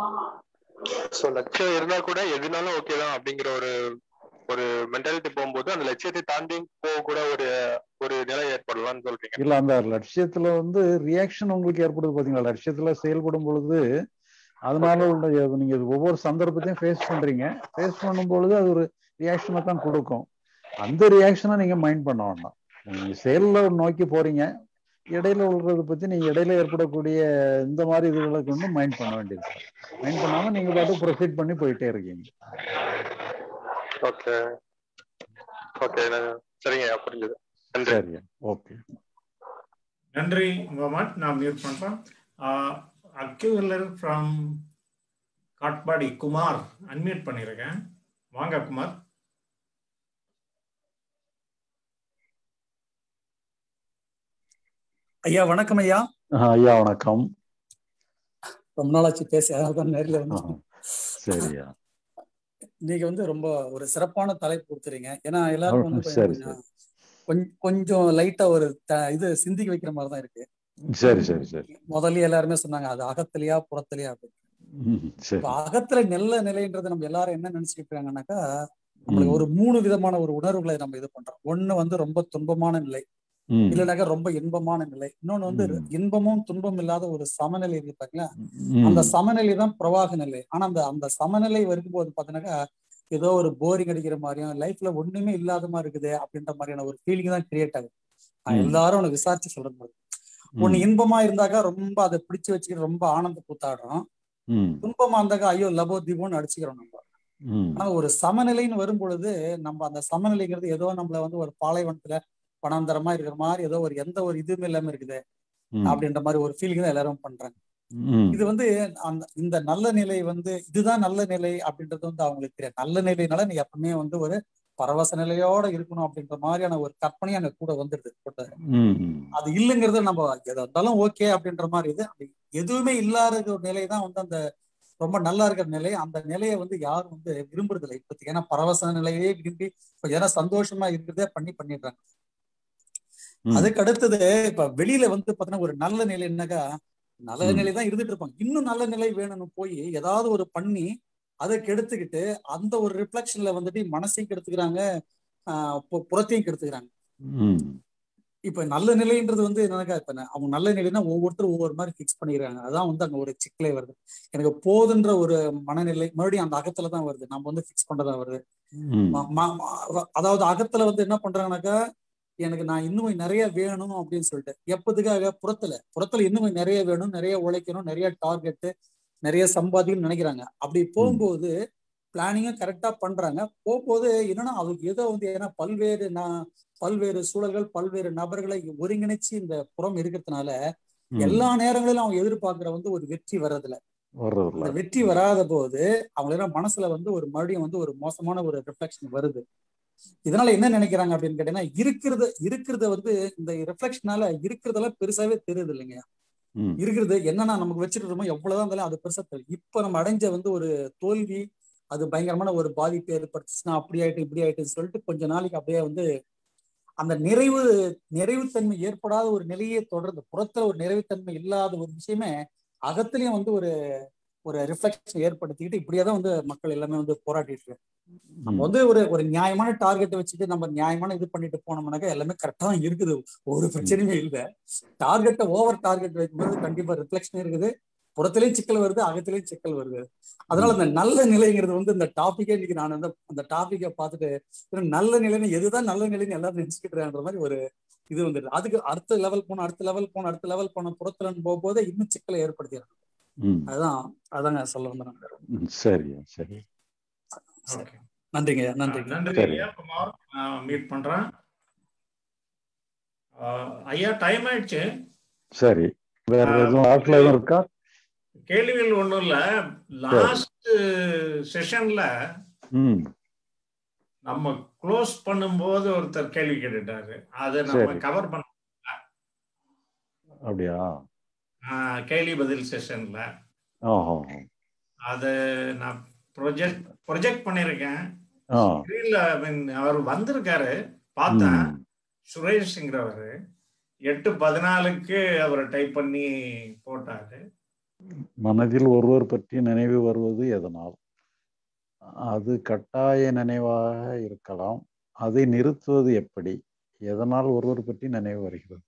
சோ லட்சியம் இருந்தா கூட எதுனாலும் ஓகே தான் அப்படிங்கிற ஒரு ஒரு மென்டாலிட்டி போகும்போது அந்த லட்சியத்தை தாண்டி போக கூட ஒரு ஒரு நிலை ஏற்படலாம்னு சொல்றீங்க இல்ல அந்த லட்சியத்துல வந்து ரியாக்ஷன் உங்களுக்கு ஏற்படுது பாத்தீங்களா லட்சியத்துல செயல்படும் பொழுது அதனால உள்ள எது- நீங்க இது ஒவ்வொரு சந்தர்ப்பத்தையும் ஃபேஸ் பண்றீங்க ஃபேஸ் பண்ணும் பொழுது அது ஒரு ரியாக்ஷனை தான் கொடுக்கும் அந்த ரியாக்ஷனை நீங்க மைண்ட் பண்ண வேண்டாம் நீங்க செயல்ல நோக்கி போறீங்க இடையில உள்ளதை பத்தி நீங்க இடையில ஏற்படக்கூடிய இந்த மாதிரி இதுகளை கொண்டு மைண்ட் பண்ண வேண்டியது மைண்ட் பண்ணாம நீங்க பாட்டு ப்ரொசீட் பண்ணி போயிட்டே இருக்கீங்க ஓகே ஓகே சரிங்க புரிஞ்சது நன்றி சரி ஓகே நன்றி முகமது நான் மியூட் பண்றேன் அக்யூலர் ஃப்ரம் காட்பாடி குமார் அன்மியூட் பண்ணியிருக்கேன் வாங்க குமார் ஐயா வணக்கம் ஐயா ஆஹ் ஐயா வணக்கம் ரொம்ப நாளாச்சு பேசி அதனால தான் நேரில் வந்து ஆஹ் சரியா நீங்க வந்து ரொம்ப ஒரு சிறப்பான தலைப்பு கொடுத்துறீங்க ஏன்னா எல்லாருக்கும் வந்து கொஞ்சம் சரி கொஞ்சம் கொஞ்சம் கொஞ்சம் லைட்டா ஒரு த- இது சிந்திக்க வைக்கிற மாதிரி தான் இருக்கு சரி சரி சரி முதல்ல எல்லாருமே சொன்னாங்க அது அகத்திலையா புறத்திலையா அப்படின்னு ம், சரி இப்ப அகத்துல நல்ல நிலைன்றது நம்ம எல்லாரும் என்ன நினைச்சுக்கிட்டு இருக்காங்கன்னாக்கா நம்மளுக்கு ம். ஒரு மூணு விதமான ஒரு உணர்வுகளை நம்ம இது பண்றோம் ஒண்ணு வந்து ரொம்ப துன்பமான நிலை ம். இல்லைனாக்கா ரொம்ப இன்பமான நிலை இன்னொன்னு வந்து ம். இன்பமும் துன்பம் இல்லாத ஒரு சமநிலை இருக்கு பாத்தீங்களா ம். அந்த சமநிலை தான் பிரவாக நிலை ஆனா அந்த அந்த சமநிலை வரும்போது பாத்தீங்கன்னாக்கா ஏதோ ஒரு போரிங் அடிக்கிற மாதிரியும் லைஃப்ல ஒண்ணுமே இல்லாத மாதிரி இருக்குது அப்படின்ற மாதிரியான ஒரு ஃபீலிங் தான் கிரியேட் ஆகுது நான் ம். எல்லாரும் உனக்கு விசாரிச்சு சொல்றது மாதிரி ஒண்ணு ம். இன்பமா இருந்தாக்கா ரொம்ப அதை பிடிச்சு வச்சுக்கிட்டு ரொம்ப ஆனந்த கூத்தாடுறோம் ம். துன்பமா இருந்தாக்கா ஐயோ லபோ தீபோன்னு அடிச்சுக்கிறோம் நம்ம ம். ஆனா ஒரு சமநிலைன்னு வரும் பொழுது நம்ம அந்த சமநிலைங்கிறது ஏதோ நம்மள வந்து ஒரு பாலைவனத்துல பணாந்தரமா இருக்கிற மாதிரி ஏதோ ஒரு எந்த ஒரு இதுவுமே இல்லாம இருக்குது ம். அப்படின்ற மாதிரி ஒரு ஃபீலிங் தான் எல்லாரும் பண்றாங்க ம். இது வந்து அந்த இந்த நல்ல நிலை வந்து இதுதான் நல்ல நிலை அப்படின்றது வந்து அவங்களுக்கு தெரியாது நல்ல நிலைனால நீ எப்பவுமே வந்து ஒரு பரவச நிலையோட இருக்கணும் அப்படின்ற மாதிரியான ஒரு கற்பனை அங்க கூட வந்துடுது போட்டு ம். ம். அது இல்லைங்கிறது நம்ம எதா இருந்தாலும் ஓகே அப்படின்ற மாதிரி இது அப்படி எதுவுமே இல்லாத ஒரு நிலை தான் வந்து அந்த ரொம்ப நல்லா இருக்கிற நிலை அந்த நிலையை வந்து யாரும் வந்து விரும்புறது இல்லை இப்போதைக்கு ஏன்னா பரவச நிலையே விரும்பி இப்ப ஏன்னா சந்தோஷமா இருக்கிறதே பண்ணி பண்ணிடுறாங்க ம். அதுக்கு அடுத்தது இப்ப வெளியில வந்து பாத்தீங்கன்னா ஒரு நல்ல நிலைன்னாக்கா நல்ல ம். நிலை தான் இருந்துட்டு இருப்பாங்க இன்னும் நல்ல நிலை வேணும்னு போய் ஏதாவது ஒரு பண்ணி அதை கெடுத்துக்கிட்டு அந்த ஒரு ரிஃப்ளெக்ஷன்ல வந்துட்டு மனசையும் கெடுத்துக்கிறாங்க ஆஹ் பு- புறத்தையும் கெடுத்துக்கிறாங்க ம். இப்ப நல்ல நிலைன்றது வந்து என்னக்கா இப்ப நான் அவங்க நல்ல நிலைன்னா ஒவ்வொருத்தரும் ஒவ்வொரு மாதிரி ஃபிக்ஸ் பண்ணிடுறாங்க அதான் வந்து அங்க ஒரு சிக்கலே வருது எனக்கு போதுன்ற ஒரு மனநிலை மறுபடியும் அந்த அகத்துல தான் வருது நம்ம வந்து ஃபிக்ஸ் பண்றதா வருது ம். ம- ம- ம- அதாவது அகத்துல வந்து என்ன பண்றாங்கனாக்கா எனக்கு நான் இன்னும் நிறைய வேணும் அப்படின்னு சொல்லிட்டு எப்பதுக்காக புறத்துல புறத்துல இன்னும் நிறைய வேணும் நிறைய உழைக்கணும் நிறைய டார்கெட் நிறைய சம்பாதிக்கணும்னு நினைக்கிறாங்க அப்படி போகும்போது பிளானிங்கும் கரெக்டா பண்றாங்க போகும்போது என்னன்னா அதுக்கு ஏதோ வந்து ஏன்னா பல்வேறு நான் பல்வேறு சூழல்கள் பல்வேறு நபர்களை ஒருங்கிணைச்சு இந்த புறம் இருக்கிறதுனால ம். எல்லா நேரங்களிலும் அவங்க எதிர்பார்க்கிற வந்து ஒரு வெற்றி வர்றதில்ல வர்றதில்ல அந்த வெற்றி வராத போது அவங்கள மனசுல வந்து ஒரு மறுபடியும் வந்து ஒரு மோசமான ஒரு ரிஃப்ளெக்ஷன் வருது இதனால என்ன நினைக்கிறாங்க அப்படின்னு கேட்டீங்கன்னா இருக்கிறத இருக்கிறத வந்து இந்த ரிஃப்ளெக்ஷனால இருக்கிறதெல்லாம் பெருசாவே தெரியுது இல்லைங்க ம் இருக்கிறது என்னன்னா நமக்கு வச்சுக்கிறோமோ எவ்வளவுதான் இருந்தாலும் அது பெருசா தெரியும் இப்ப நம்ம அடைஞ்ச வந்து ஒரு தோல்வி அது பயங்கரமான ஒரு பாதிப்பு ஏற்படுத்துச்சுன்னா அப்படி ஆயிட்டு இப்படி ஆயிட்டுன்னு சொல்லிட்டு கொஞ்ச நாளைக்கு அப்படியே வந்து அந்த நிறைவு நிறைவுத்தன்மை ஏற்படாத ஒரு நிலையே தொடர்ந்து புறத்துல ஒரு நிறைவுத்தன்மை இல்லாத ஒரு விஷயமே அகத்திலையும் வந்து ஒரு ஒரு ரிஃப்ளெக்ஷன் ஏற்படுத்திக்கிட்டு இப்படியே தான் வந்து மக்கள் எல்லாமே வந்து போராடிட்டு இருக்காங்க நம்ம ம் வந்து ஒரு ஒரு நியாயமான டார்கெட்டை வச்சுட்டு நம்ம நியாயமான இது பண்ணிட்டு போனோம்னாக்கா எல்லாமே கரெக்டா தான் இருக்குது ஒரு ம் பிரச்சனையுமே இல்லை டார்கெட்டை ஓவர் டார்கெட் வைக்கும்போது கண்டிப்பா ரிஃப்ளெக்ஷன் இருக்குது புறத்திலையும் சிக்கல் வருது அகத்திலையும் சிக்கல் வருது அதனால ம் இந்த நல்ல நிலைங்கிறது வந்து இந்த டாபிக்கே இன்னைக்கு நான் வந்து அந்த டாபிக்கை பார்த்துட்டு இது நல்ல நிலைன்னு எதுதான் நல்ல நிலைன்னு எல்லாரும் நினைச்சுக்கிட்டுன்ற மாதிரி ஒரு இது வந்துடுது அதுக்கு அடுத்த லெவல் போன அடுத்த லெவல் போன அடுத்த லெவல் போன புறத்துலன்னு போகும்போது இன்னும் சிக்கலை ஏற்படுத்திடுறாங்க ம் அதுதான் அதாங்க சொல்ல வந்தேன் நான் வேற ஒண்ணும் ம், சரியா சரி சரி ஓகே நன்றிங்க நன்றிங்க நன்றி சரி ஐயா குமார் மீட் பண்றேன் ஆஹ் ஐயா டைம் ஆயிடுச்சு சரி வேற ஆஹ் எதுவும் ஆட்ல எதுவும் இருக்கா கேள்விகள் ஒண்ணும் இல்ல சரி லாஸ்ட் செஷன்ல ம் நம்ம க்ளோஸ் பண்ணும்போது ஒருத்தர் கேள்வி கேட்டுட்டாரு அதை நம்ம சரி கவர் பண்ண அப்படியா ஆஹ் கேள்வி பதில் செஷன்ல ஓஹோ அது நான் ப்ரொஜெக்ட் ப்ரொஜெக்ட் பண்ணியிருக்கேன் ஆ ஸ்க்ரீன்ல அவர் வந்திருக்காரு பார்த்தேன் ம் சுரேஷ்ங்கிறவர் எட்டு பதினாலுக்கு அவர் டைப் பண்ணி போட்டாரு மனதில் ஒருவர் பற்றி நினைவு வருவது எதனால் அது கட்டாய நினைவாக இருக்கலாம் அதை நிறுத்துவது எப்படி எதனால் ஒருவர் பற்றி நினைவு வருகிறது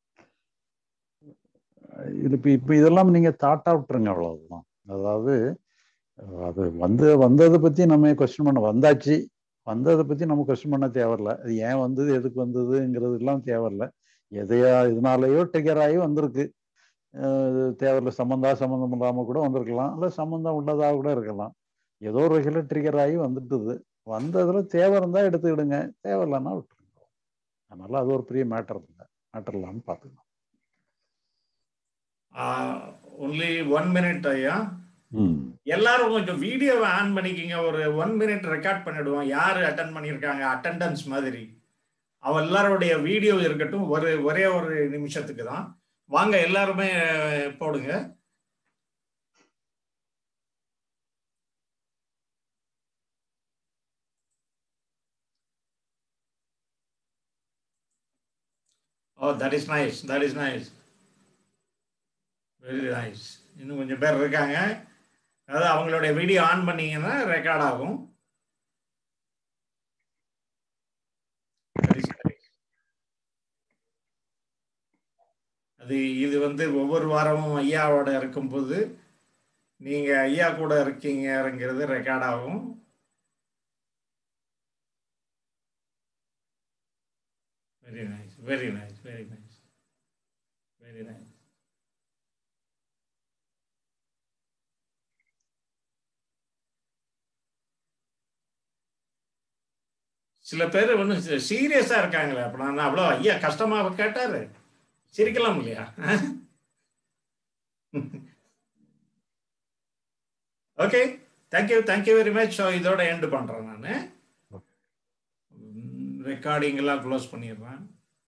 இது இப்போ இப்போ இதெல்லாம் நீங்க தாட்டா விட்டுருங்க அவ்வளவுதான் அதாவது அது வந்து வந்ததை பத்தி நம்ம கொஸ்டின் பண்ண வந்தாச்சு வந்ததை பத்தி நம்ம கொஸ்டின் பண்ண தேவையில்ல அது ஏன் வந்தது எதுக்கு வந்ததுங்கிறது எல்லாம் தேவையில்ல எதையா இதனாலயோ ட்ரிகர் ஆகி வந்திருக்கு அஹ் தேவையில்ல சம்மந்தா சம்மந்தம் இல்லாம கூட வந்திருக்கலாம் இல்ல சம்மந்தம் உள்ளதாக கூட இருக்கலாம் ஏதோ ஒரு வகையில ட்ரிகர் ஆகி வந்துட்டுது வந்ததுல தேவை இருந்தா எடுத்துக்கிடுங்க தேவையில்லைன்னா விட்டுருங்க அதனால அது ஒரு பெரிய மேட்டர் இல்லை மேட்டர் இல்லாமல் பார்த்துக்கலாம் ஒன்லி ஒன் மினிட் ஐயா ம் எல்லாரும் கொஞ்சம் வீடியோவை ஆன் பண்ணிக்கிங்க ஒரு ஒன் மினிட் ரெக்கார்ட் பண்ணிடுவோம் யார் அட்டன் பண்ணியிருக்காங்க அட்டெண்டன்ஸ் மாதிரி அவ எல்லாருடைய வீடியோ இருக்கட்டும் ஒரு ஒரே ஒரு நிமிஷத்துக்கு தான் வாங்க எல்லாருமே போடுங்க oh that is nice that is nice very nice இன்னும் கொஞ்சம் பேர் இருக்காங்க அதாவது அவங்களுடைய வீடியோ ஆன் பண்ணீங்கன்னா ரெக்கார்ட் ஆகும் That is nice. அது இது வந்து ஒவ்வொரு வாரமும் ஐயாவோட இருக்கும்போது நீங்க ஐயா கூட இருக்கீங்கிறது ரெக்கார்ட் ஆகும் very nice very nice very nice very nice சில பேர் வந்து சீரியஸா இருக்காங்களே அப்ப நான் அவ்வளோ ஐயா கஷ்டமா கேட்டாரு சிரிக்கலாம் இல்லையா okay thank you thank you very much so இதோட எண்டு பண்றேன் நான் ரெக்கார்டிங் எல்லாம் க்ளோஸ் பண்ணிடுறேன்